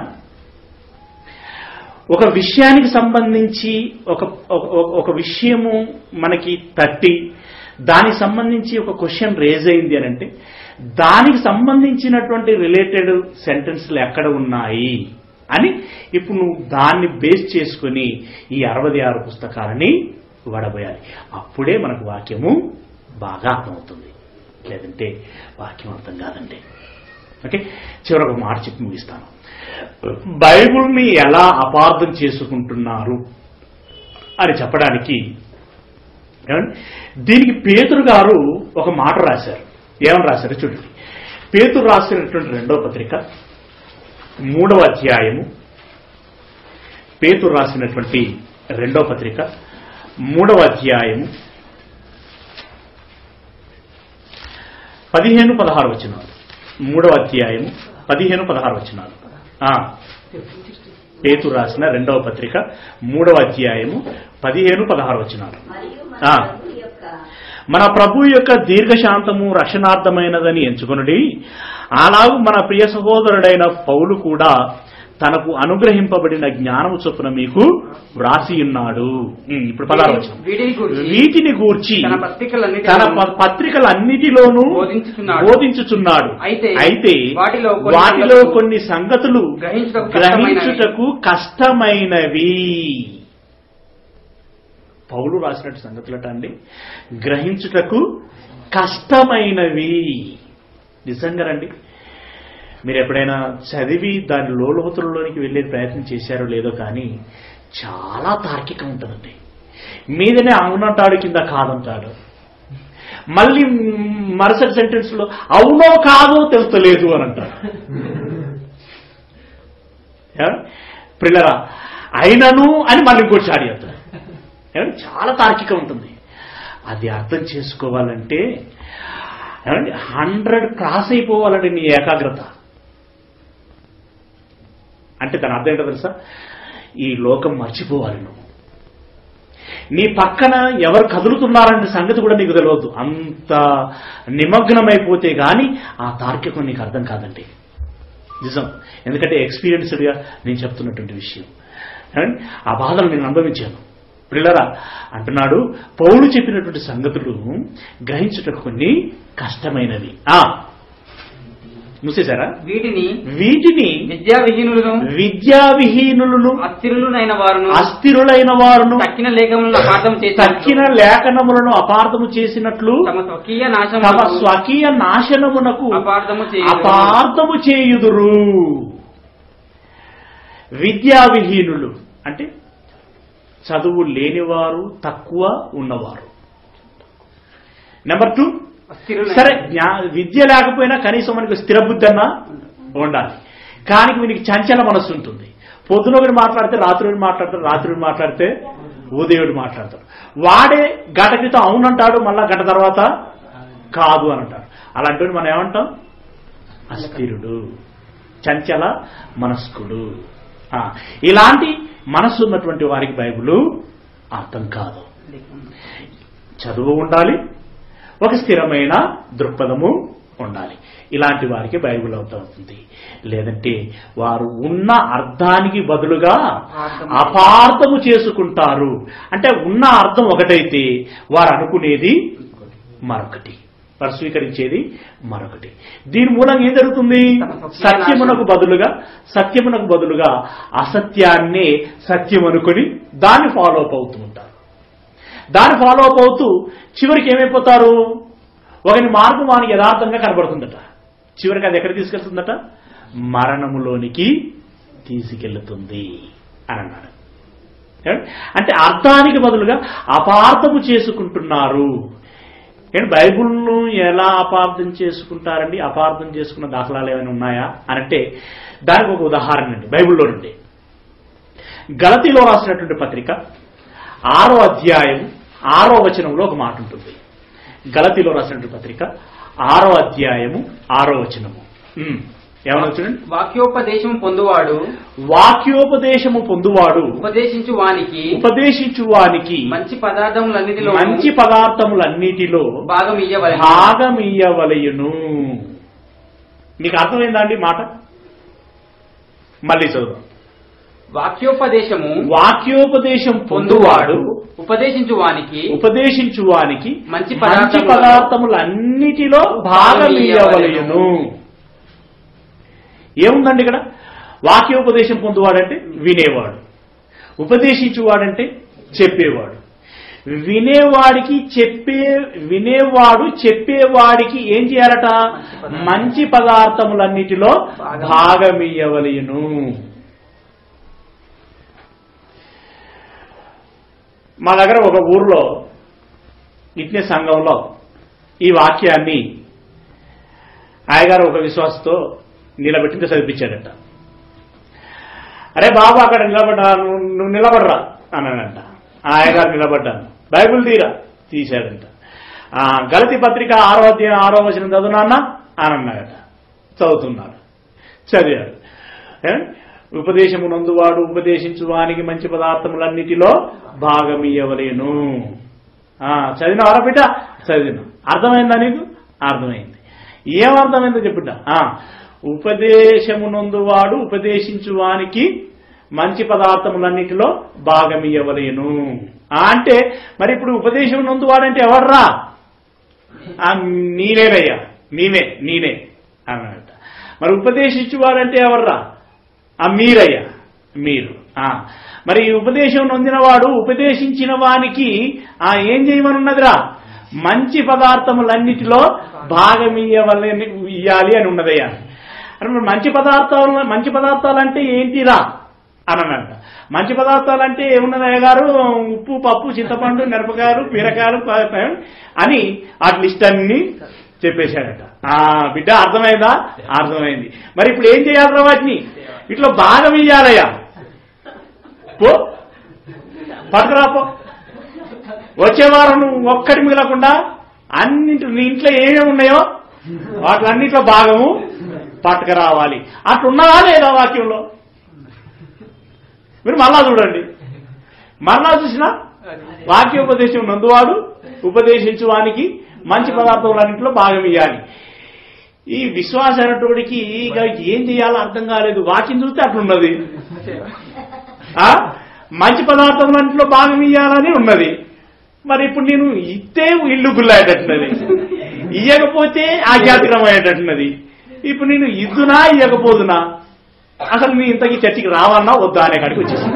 Speaker 1: ఒక విషయానికి సంబంధించి ఒక ఒక- ఒక- ఒక విషయము మనకి తట్టి దానికి సంబంధించి ఒక క్వశ్చన్ రేజ్ అయింది అని అంటే దానికి సంబంధించినటువంటి రిలేటెడ్ సెంటెన్స్లు ఎక్కడ ఉన్నాయి అని ఇప్పుడు నువ్వు దాన్ని బేస్ చేసుకుని ఈ అరవై ఆరు పుస్తకాలని వడబోయాలి అప్పుడే మనకు వాక్యము బాగా అర్థమవుతుంది లేదంటే వాక్యం అర్థం కాదండి ఓకే చివరి ఒక మాట చెప్పి ముగిస్తాను బైబుల్ని ఎలా అపార్థం చేసుకుంటున్నారు అని చెప్పడానికి ఏమండి? దీనికి పేతురు గారు ఒక మాట రాశారు ఏమని రాశారు చూడండి పేతురు రాసినటువంటి రెండో పత్రిక మూడవ అధ్యాయము పేతురు రాసినటువంటి రెండో పత్రిక మూడవ అధ్యాయము పదిహేను పదహారు వచ్చినారు మూడవ అధ్యాయము పదిహేను పదహారు వచ్చినారు ఆ, పేతురు రాసిన రెండవ పత్రిక మూడవ అధ్యాయము పదిహేను పదహారు వచ్చినారు
Speaker 2: మరియు
Speaker 1: ఆ.
Speaker 2: మన ప్రభు యొక్క
Speaker 1: మన ప్రభు యొక్క దీర్ఘశాంతము రక్షణార్థమైనదని ఎంచుకొనుడి అలాగూ మన ప్రియ సహోదరుడైన పౌలు కూడా తనకు అనుగ్రహింపబడిన జ్ఞానము చొప్పున మీకు వ్రాసి ఉన్నాడు ఉమ్, ఇప్పుడు పదాలు వచ్చిన
Speaker 3: వీటిని గూర్చి
Speaker 1: వీటిని గూర్చి
Speaker 3: తన పత్రికలన్నిటిలోనూ
Speaker 1: తన ప- పత్రికలన్నిటిలోనూ
Speaker 3: బోధించుచున్నాడు.
Speaker 1: బోధించుచున్నాడు
Speaker 3: అయితే
Speaker 1: అయితే
Speaker 3: వాటిలో కొన్ని
Speaker 1: వాటిలో
Speaker 3: సంగతులు
Speaker 1: కొన్ని సంగతులు
Speaker 3: గ్రహించుటకు
Speaker 1: గ్రహించుటకు కష్టమైనవి పౌలు రాసినట్టు సంగతులట అండి గ్రహించుటకు కష్టమైనవి నిజంగా రండి మీరు ఎప్పుడైనా చదివి దాని లోలోతులలోనికి వెళ్ళే ప్రయత్నం చేశారో లేదో కానీ చాలా తార్కికం ఉంటుందండి మీదనే అవునంటాడు కింద కాదంటాడు మళ్ళీ మరుసటి సెంటెన్స్ లో అవునో కాదో తెలుస్తలేదు అని అంటాడు ఏమండి? పిల్లరా అయినను అని మళ్ళీ ఇంకోటి చాడి అవుతాడు ఏమండి? చాలా తార్కికం ఉంటుంది అది అర్థం చేసుకోవాలంటే ఏమండి హండ్రెడ్ క్రాస్ అయిపోవాలండి నీ ఏకాగ్రత అంటే దాని అర్థం ఏంటో తెలుసా ఈ లోకం మర్చిపోవాలి నువ్వు నీ పక్కన ఎవరు కదులుతున్నారనే సంగతి కూడా నీకు తెలియదు అంత నిమగ్నమైపోతే గాని ఆ తార్కికం నీకు అర్థం కాదండి నిజం ఎందుకంటే ఎక్స్పీరియన్స్డ్గా నేను చెప్తున్నటువంటి విషయం ఏమండి? ఆ బాధలు నేను అనుభవించాను పిల్లరా అంటున్నాడు పౌలు చెప్పినటువంటి సంగతులు గ్రహించుటకు కొన్ని కష్టమైనవి ఆ మూసేశారా
Speaker 3: వీటిని
Speaker 1: వీటిని
Speaker 3: విద్యా విహీనులను
Speaker 1: విద్యావిహీనులను
Speaker 3: అస్థిరులైన వారును
Speaker 1: అస్థిరులైన వారును
Speaker 3: తక్కిన లేఖములను అపార్థం చేసి
Speaker 1: తక్కిన లేఖనములను అపార్థము చేసినట్లు
Speaker 3: తమ స్వకీయ
Speaker 1: తమ
Speaker 3: నాశనం
Speaker 1: స్వకీయ నాశనమునకు
Speaker 3: అపార్థము చేయుదురు.
Speaker 1: అపార్థము చేయుదురు విద్యావిహీనులు అంటే చదువు లేనివారు తక్కువ ఉన్నవారు నెంబర్ టూ
Speaker 3: అస్థిరులైన
Speaker 1: సరే జ్ఞా విద్య లేకపోయినా కనీసం మనకి స్థిర బుద్ధి అన్నా ఉండాలి కానీ వీనికి చంచల మనస్సు ఉంటుంది పొద్దున ఒకటి మాట్లాడితే రాత్రి ఒకటి మాట్లాడతాడు రాత్రి ఒకటి మాట్లాడితే ఉదయుడు మాట్లాడతాడు వాడే గంట క్రితం అవునంటాడు మళ్ళా గంట తర్వాత కాదు అని అంటాడు అలాంటి మనం ఏమంటాం అస్థిరుడు చంచల మనస్కుడు ఆ, ఇలాంటి మనస్సు ఉన్నటువంటి వారికి బైబిల్ అర్థం కాదు చదువు ఉండాలి ఒక స్థిరమైన దృక్పథము ఉండాలి ఇలాంటి వారికి బైబిల్ అవుతుంది లేదంటే వారు ఉన్న అర్థానికి బదులుగా
Speaker 3: అపార్థము.
Speaker 1: అపార్థము చేసుకుంటారు అంటే ఉన్న అర్థం ఒకటైతే వారు అనుకునేది మరొకటి వారు స్వీకరించేది మరొకటి దీని మూలంగా ఏం జరుగుతుంది
Speaker 3: తమ స్వకీయ
Speaker 1: సత్యమునకు బదులుగా సత్యమునకు బదులుగా అసత్యాన్నే సత్యం అనుకొని దాన్ని ఫాలో అప్ అవుతూ ఉంటారు దాన్ని ఫాలో అప్ అవుతూ చివరికి ఏమైపోతారు ఒకని మార్గం వానికి యథార్థంగా కనబడుతుందట చివరికి అది ఎక్కడ తీసుకెళ్తుందట మరణములోనికి తీసుకెళ్తుంది అని అన్నాడు ఏమండి? అంటే అర్థానికి బదులుగా అపార్థము చేసుకుంటున్నారు ఏంటి బైబుల్ను ఎలా అపార్థం చేసుకుంటారండి అపార్థం చేసుకున్న దాఖలాలు ఏమైనా ఉన్నాయా అని అంటే దానికి ఒక ఉదాహరణ అండి బైబిల్లో నుండి గలతీలో రాసినటువంటి పత్రిక ఆరో అధ్యాయం ఆరో వచనంలో ఒక మాట ఉంటుంది గలతీలో రాసినటువంటి పత్రిక ఆరో అధ్యాయము ఆరో వచనము ఉమ్, ఏమన్నా చూడండి
Speaker 3: వాక్యోపదేశం పొందువాడు
Speaker 1: వాక్యోపదేశము పొందువాడు
Speaker 3: ఉపదేశించు వానికి
Speaker 1: ఉపదేశించు వానికి
Speaker 3: మంచి పదార్థములన్నిటిలో
Speaker 1: మంచి పదార్థములన్నిటిలో
Speaker 3: భాగం ఇయ్యవలెను
Speaker 1: భాగమియ్యవలయును మీకు అర్థమైందా అండి మాట మళ్ళీ చదువు
Speaker 3: వాక్యోపదేశము
Speaker 1: వాక్యోపదేశం పొందువాడు
Speaker 3: ఉపదేశించు వానికి
Speaker 1: ఉపదేశించు వానికి
Speaker 3: మంచి
Speaker 1: మంచి
Speaker 3: పదార్థములలో
Speaker 1: పదార్థములన్నిటిలో భాగమియ్యవలయును ఏముందండి ఇక్కడ వాక్యోపదేశం పొందువాడంటే వినేవాడు ఉపదేశించువాడంటే చెప్పేవాడు వినేవాడికి చెప్పే వినేవాడు చెప్పేవాడికి ఏం చేయాలట మంచి పదార్థములన్నిటిలో భాగమియ్యవలయును మా దగ్గర ఒక ఊర్లో ఇట్నే సంఘంలో ఈ వాక్యాన్ని ఆయగారు ఒక విశ్వాసతో నిలబెట్టి చదివించాడట అరే బాబు అక్కడ నిలబడ్డా నువ్వు నువ్వు నిలబడరా అన్నాడంట ఆయగారు నిలబడ్డాను బైబిల్ తీరా తీశాడంట ఆ, గలతి పత్రిక ఆరో అధ్యాయం ఆరో వచనం చదువునా అని అన్నాడట చదువుతున్నాడు చదివాడు ఏ? ఉపదేశము నందువాడు ఉపదేశించు వానికి మంచి పదార్థములన్నిటిలో భాగమియ్యవలేను ఆ, చదివినావరా బిడ్డ చదివిన అర్థమైందా నీకు అర్థమైంది ఏం అర్థమైందో చెప్పుట ఉపదేశము నందువాడు ఉపదేశించు వానికి మంచి పదార్థములన్నిటిలో భాగమియ్యవలేను ఆ, అంటే మరి ఇప్పుడు ఉపదేశం నందువాడంటే ఎవర్రా ఆ, నీవేనయ్యా నీవే నేనే అన్నట మరి ఉపదేశించువాడంటే ఎవర్రా ఆ మీరయ్యా మీరు ఆ మరి ఈ ఉపదేశం నొందినవాడు ఉపదేశించిన వానికి ఆ ఏం చేయమనున్నదిరా మంచి పదార్థములన్నిటిలో భాగం ఇయ్యవలని ఇయ్యాలి అని ఉన్నదయ్యా అరే మరి మంచి పదార్థాలు మంచి పదార్థాలు అంటే ఏంటిరా అని అన్నట్ట మంచి పదార్థాలు అంటే ఏమున్నదయ్య గారు ఉప్పు పప్పు చింతపండు మిరపకాయలు బీరకాయలు ప- ప- అని ఆ లిస్ట్ అన్ని చెప్పేశాడట ఆ బిడ్డ అర్థమైందా అర్థమైంది మరి ఇప్పుడు ఏం చేయాలరా వాటిని ఇట్లా భాగం ఇయ్యాలయ్యా పో పట్టుకురా పో వచ్చే వారం నువ్వు ఒక్కటి మిగలకుండా అన్నింటి నీ ఇంట్లో ఏమేమి ఉన్నాయో వాటిలన్నింటిలో భాగము పట్టుకురావాలి అట్లున్నదా లేదా వాక్యంలో మీరు మళ్ళా చూడండి మళ్ళా చూసినా వాక్యోపదేశం నందువాడు ఉపదేశించు వానికి మంచి పదార్థములన్నింటిలో భాగం ఇవ్వాలి ఈ విశ్వాస అయినటువంటి ఇక ఏం చేయాలో అర్థం కాలేదు వాకింగ్ చూస్తే అట్లున్నది ఆ? మంచి పదార్థంలో భాగం ఇయ్యాలని ఉన్నది మరి ఇప్పుడు నేను ఇస్తే ఇల్లు గుల్లాయేటట్టున్నది ఇయ్యకపోతే ఆధ్యాత్మికం అయ్యేటట్టున్నది ఇప్పుడు నేను ఇద్దునా ఇయ్యకపోదునా అసలు నేను ఇంతకీ చర్చికి రావన్నా వద్దా అనే కాడికి వచ్చేసింది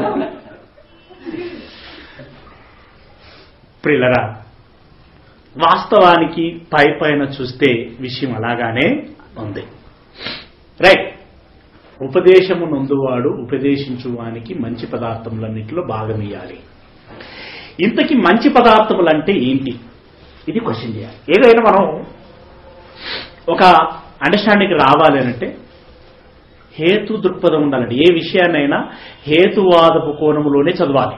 Speaker 1: ప్రిలరా వాస్తవానికి పై పైన చూస్తే విషయం అలాగానే ఉంది రైట్ ఉపదేశము నొందువాడు ఉపదేశించువానికి మంచి పదార్థములన్నింటిలో భాగమియ్యాలి ఇంతకీ మంచి పదార్థములంటే ఏంటి ఇది క్వశ్చన్ చేయాలి ఏదైనా మనం ఒక అండర్స్టాండింగ్ రావాలి అంటే హేతు దృక్పథం ఉండాలండి ఏ విషయాన్నైనా హేతువాదపు కోణములోనే చదవాలి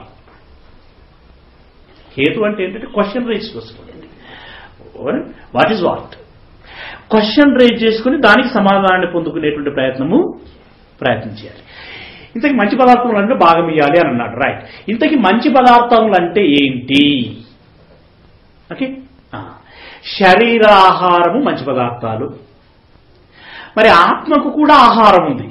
Speaker 1: హేతు అంటే ఏంటంటే క్వశ్చన్ రేజ్ చేసుకోండి what is what question raise చేసుకుని దానికి సమాధానాన్ని పొందుకునేటువంటి ప్రయత్నము ప్రయత్నం చేయాలి ఇంతకీ మంచి పదార్థములు అంటే భాగం ఇవ్వాలి అని అన్నాడు రైట్ ఇంతకీ మంచి పదార్థములు అంటే ఏంటి ఓకే ఆ. శరీరాహారము మంచి పదార్థాలు మరి ఆత్మకు కూడా ఆహారం ఉంది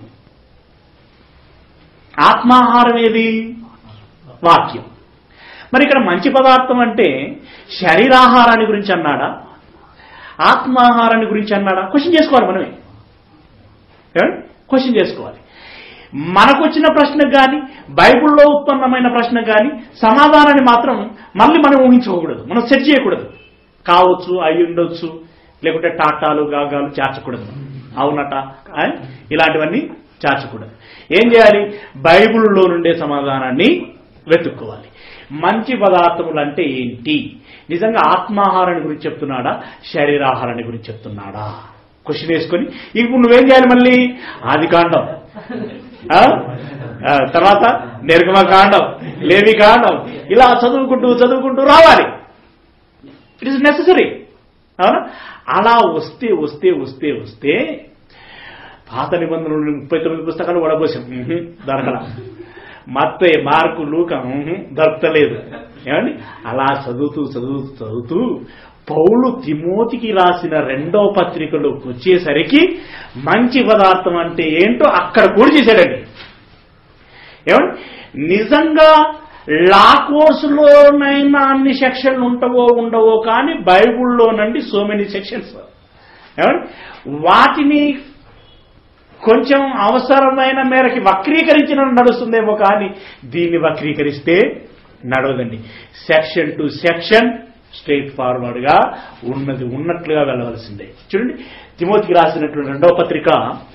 Speaker 1: ఆత్మాహారం ఏది వాక్యం మరి ఇక్కడ మంచి పదార్థం అంటే శరీరాహారాన్ని గురించి అన్నాడా ఆత్మాహారాన్ని గురించి అన్నాడా క్వశ్చన్ చేసుకోవాలి మనమే క్వశ్చన్ చేసుకోవాలి మనకు వచ్చిన ప్రశ్నకు కానీ బైబిల్లో ఉత్పన్నమైన ప్రశ్నకు కానీ సమాధానాన్ని మాత్రం మళ్ళీ మనం ఊహించుకోకూడదు మనం సెట్ చేయకూడదు కావచ్చు అయి ఉండొచ్చు లేకుంటే టాటాలు గాగాలు చేర్చకూడదు అవునట ఆ? ఇలాంటివన్నీ చేర్చకూడదు ఏం చేయాలి బైబిల్లో నుండే సమాధానాన్ని వెతుక్కోవాలి మంచి పదార్థములు అంటే ఏంటి నిజంగా ఆత్మాహారాన్ని గురించి చెప్తున్నాడా శరీరాహారాన్ని గురించి చెప్తున్నాడా క్వశ్చన్ వేసుకొని ఇప్పుడు నువ్వేం చేయాలి మళ్ళీ ఆది కాండం ఆ? ఆ, తర్వాత నిర్గమ కాండం లేవి కాండం ఇలా చదువుకుంటూ చదువుకుంటూ రావాలి ఇట్ ఇస్ నెససరీ అవునా అలా వస్తే వస్తే వస్తే వస్తే పాత నిబంధనలు ముప్పై తొమ్మిది పుస్తకాలు వడబోసాం ఉహుం, దొరకల మత్తే మార్కు లూక ఉహుం, దొరకలేదు ఏమండి అలా చదువుతూ చదువుతూ చదువుతూ పౌలు తిమోతికి రాసిన రెండో పత్రికలోకి వచ్చేసరికి మంచి పదార్థం అంటే ఏంటో అక్కడ కూడా చేశాడండి ఏమండి నిజంగా లా కోర్సులోనైనా అన్ని సెక్షన్లు ఉంటావో ఉండవో కానీ బైబుల్లోనండి సో మెనీ సెక్షన్స్ ఏమండి వాటిని కొంచెం అవసరమైన మేరకి వక్రీకరించిన నడుస్తుందేమో కానీ దీన్ని వక్రీకరిస్తే నడవదండి section to section straightforward గా ఉన్నది ఉన్నట్లుగా వెళ్ళవలసిందే చూడండి తిమోతికి రాసినటువంటి రెండవ పత్రిక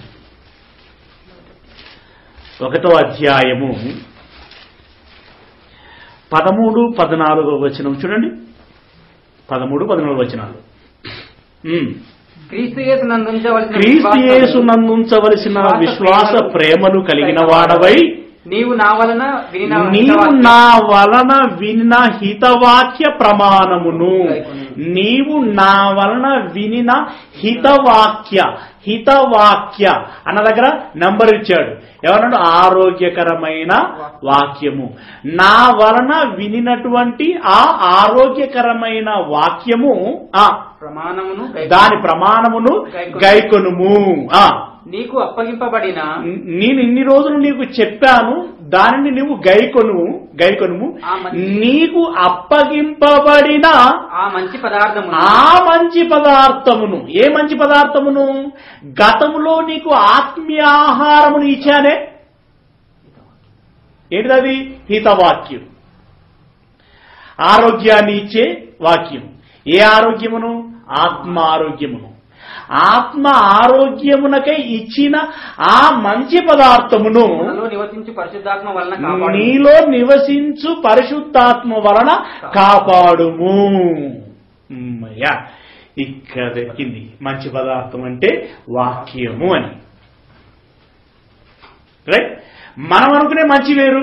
Speaker 1: ఒకటో అధ్యాయము పదమూడు పద్నాలుగో వచనం చూడండి పదమూడు పద్నాలుగు వచనాలు ఉమ్.
Speaker 3: క్రీస్తు యేసు నందుంచవలసిన
Speaker 1: క్రీస్తు
Speaker 3: విశ్వాసము
Speaker 1: యేసునందుంచవలసిన విశ్వాస ప్రేమను కలిగిన వాడవై
Speaker 3: నీవు నా వలన వినిన
Speaker 1: నీవు
Speaker 3: హితవాక్యం-
Speaker 1: నా వలన వినిన హితవాక్య ప్రమాణమును నీవు నా వలన వినిన హితవాక్య హితవాక్య అన్న దగ్గర నంబర్ ఇచ్చాడు ఎవరన్నాడు ఆరోగ్యకరమైన వాక్యము నా వలన వినినటువంటి ఆ ఆరోగ్యకరమైన వాక్యము ఆ
Speaker 3: ప్రమాణమును
Speaker 1: దాని ప్రమాణమును గైకొనుము ఆ
Speaker 3: నీకు అప్పగింపబడిన
Speaker 1: నేను ఇన్ని రోజులు నీకు చెప్పాను దానిని నీవు గైకొను గైకొనుము
Speaker 3: ఆ మంచి-
Speaker 1: నీకు అప్పగింపబడిన
Speaker 3: ఆ మంచి పదార్థమును
Speaker 1: ఆ మంచి పదార్థమును ఏ మంచి పదార్థమును గతములో నీకు ఆత్మీయ ఆహారమును ఇచ్చానే ఏంటిదది హితవాక్యం ఆరోగ్యాన్ని ఇచ్చే వాక్యం ఏ ఆరోగ్యమును ఆత్మ ఆరోగ్యమును ఆత్మ ఆరోగ్యమునకై ఇచ్చిన ఆ మంచి పదార్థమును
Speaker 3: మనలో నివసించు పరిశుద్ధాత్మ వలన కాపాడు
Speaker 1: నీలో నివసించు పరిశుద్ధాత్మ వలన కాపాడుము అమ్మయ్యా ఇక్కడ దొరికింది మంచి పదార్థం అంటే వాక్యము అని రైట్ మనం అనుకునే మంచి వేరు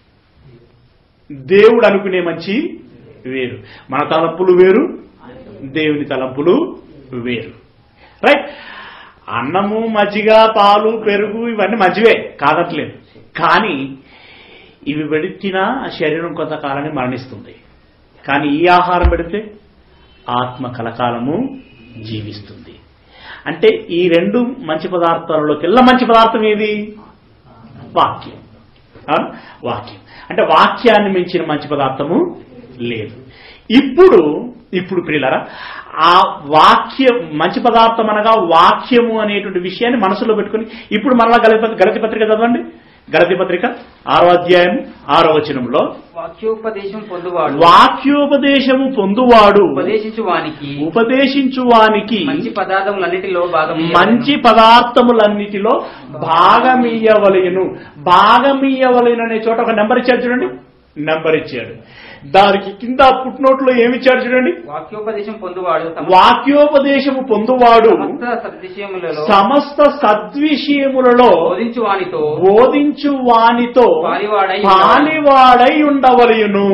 Speaker 1: దేవుడు అనుకునే మంచి వేరు మన తలంపులు వేరు దేవుని తలంపులు వేరు రైట్ అన్నము మజ్జిగ పాలు పెరుగు ఇవన్నీ మంచివే కాదట్లేదు కానీ ఇవి పెడితేనా శరీరం కొంతకాలాన్ని మరణిస్తుంది కానీ ఈ ఆహారం పెడితే ఆత్మ కలకాలము జీవిస్తుంది అంటే ఈ రెండు మంచి పదార్థాలలోకెల్లా మంచి పదార్థం ఏది వాక్యం అవునా? వాక్యం అంటే వాక్యాన్ని మించిన మంచి పదార్థము లేదు ఇప్పుడు ఇప్పుడు ప్రియులరా ఆ వాక్యం మంచి పదార్థం అనగా వాక్యము అనేటువంటి విషయాన్ని మనసులో పెట్టుకుని ఇప్పుడు మరలా గలతి గలతి పత్రిక చదవండి గలతి పత్రిక ఆరో అధ్యాయం ఆరో వచనంలో
Speaker 3: వాక్యోపదేశం పొందువాడు
Speaker 1: వాక్యోపదేశము పొందువాడు
Speaker 3: ఉపదేశించు వానికి
Speaker 1: ఉపదేశించువానికి
Speaker 3: మంచి పదార్థములన్నిటిలో భాగం
Speaker 1: మంచి పదార్థములన్నిటిలో భాగమియ్యవలయును భాగమియ్యవలయును అనే చోట ఒక నెంబర్ ఇచ్చాడు చూడండి నెంబర్ ఇచ్చాడు దానికి కింద పుట్నోట్లో ఏమి ఇచ్చాడు చూడండి
Speaker 3: వాక్యోపదేశం పొందువాడు తమ
Speaker 1: వాక్యోపదేశము పొందువాడు
Speaker 3: సమస్త సద్విషయములలో
Speaker 1: సమస్త సద్విషయములలో
Speaker 3: బోధించు వానితో
Speaker 1: బోధించు వానితో
Speaker 3: పాలివాడై
Speaker 1: పాలివాడై ఉండవలయును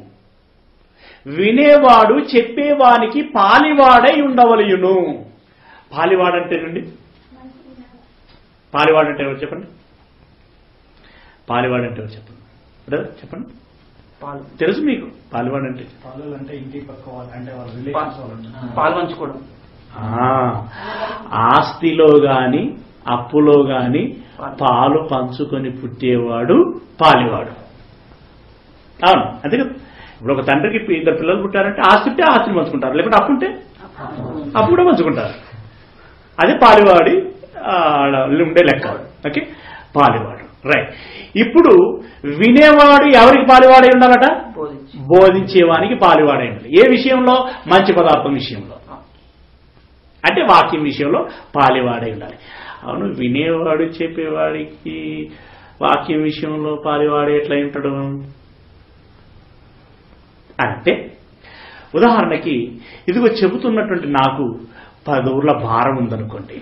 Speaker 1: వినేవాడు చెప్పేవానికి పాలివాడై ఉండవలయును పాలివాడంటేనండి పాలివాడంటే ఎవరు చెప్పండి పాలివాడంటే ఎవరు చెప్పండి బ్రదర్ చెప్పండి
Speaker 3: పాలు
Speaker 1: తెలుసు మీకు పాలివాడంటే
Speaker 4: పాలు అంటే ఇంటి పక్క వాళ్ళు అంటే వాళ్ళ రిలేషన్స్ వాళ్ళు
Speaker 3: పాలు పంచుకోవడం
Speaker 1: ఆ, ఆస్తిలో గాని అప్పులో గాని పాలు పంచుకొని పుట్టేవాడు పాలివాడు అవును అంతే కదా ఇప్పుడు ఒక తండ్రికి ఇద్దరు పిల్లలు పుట్టారంటే ఆస్తి ఉంటే ఆస్తిని పంచుకుంటారు లేకుంటే అప్పు ఉంటే అప్పు కూడా పంచుకుంటారు అదే పాలివాడి ఆ, ఉండే లెక్క ఓకే పాలివాడు రైట్ ఇప్పుడు వినేవాడు ఎవరికి పాలివాడై ఉండాలట
Speaker 3: బోధించి
Speaker 1: బోధించేవానికి పాలివాడై ఉండాలి ఏ విషయంలో మంచి పదార్థం విషయంలో అంటే వాక్యం విషయంలో పాలివాడై ఉండాలి అవును వినేవాడు చెప్పేవాడికి వాక్యం విషయంలో పాలివాడు ఎట్లా ఉంటాడు అంటే ఉదాహరణకి ఇదిగో చెబుతున్నటువంటి నాకు పది ఊర్ల భారం ఉందనుకోండి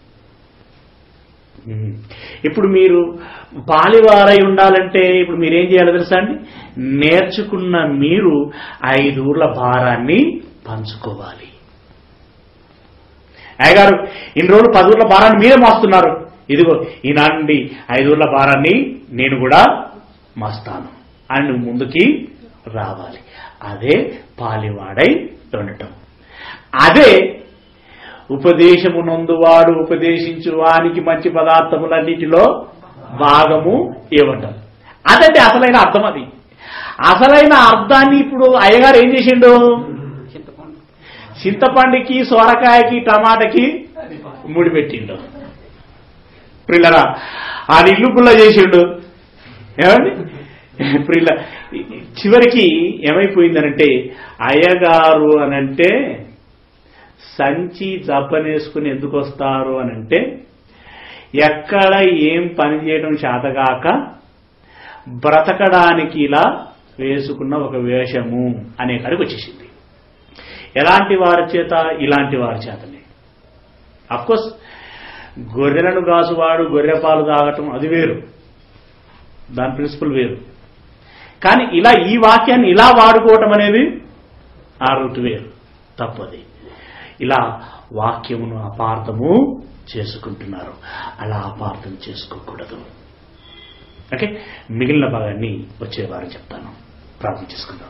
Speaker 1: ఉమ్. ఇప్పుడు మీరు పాలివారై ఉండాలంటే ఇప్పుడు మీరేం చేయాలో తెలుసా అండి నేర్చుకున్న మీరు ఐదు ఊర్ల భారాన్ని పంచుకోవాలి అయ్యగారు ఇన్ని రోజులు పది ఊర్ల భారాన్ని మీరే మోస్తున్నారు ఇదిగో ఈనాండి ఐదు ఊర్ల భారాన్ని నేను కూడా మోస్తాను అని నువ్వు ముందుకి రావాలి అదే పాలివాడై ఉండటం అదే ఉపదేశము నందువాడు ఉపదేశించు వానికి మంచి పదార్థములన్నిటిలో భాగము ఇవ్వటం అదంటే అసలైన అర్థం అది అసలైన అర్థాన్ని ఇప్పుడు అయ్యగారు ఏం చేసిండు
Speaker 3: చింతపండు
Speaker 1: చింతపండుకి సొరకాయకి టమాటకి ముడిపెట్టిండు ప్రిల్లరా ఆ ఇల్లు పుల్ల చేసిండు ఏమండి ప్రిల్ల చివరికి ఏమైపోయిందనంటే అయ్యగారు అనంటే సంచి జబ్బనేసుకుని ఎందుకు వస్తారు అనంటే ఎక్కడ ఏం పని చేయడం చేతగాక బ్రతకడానికి ఇలా వేసుకున్న ఒక వేషము అనే కాడికి వచ్చేసింది ఎలాంటి వారి చేత ఇలాంటి వారి చేతనే అఫ్కోర్స్ గొర్రెలను కాసువాడు గొర్రె పాలు తాగటం అది వేరు దాని ప్రిన్సిపల్ వేరు కానీ ఇలా ఈ వాక్యాన్ని ఇలా వాడుకోవటం అనేది ఆ రూట్ వేరు తప్పది ఇలా వాక్యమును అపార్థము చేసుకుంటున్నారు అలా అపార్థం చేసుకోకూడదు ఓకే మిగిలిన భాగాన్ని వచ్చే వారం చెప్తాను ప్రార్థన చేసుకుందాం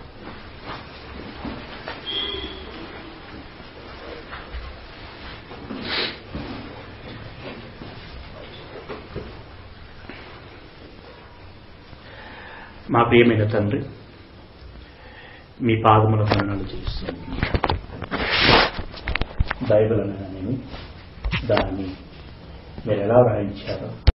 Speaker 1: మా ప్రియమైన తండ్రి మీ పాదముల వర్ణాలు చేస్తున్నాను బైబిల్ అనగా నేను దాన్ని మీరు ఎలా వ్రాయించారో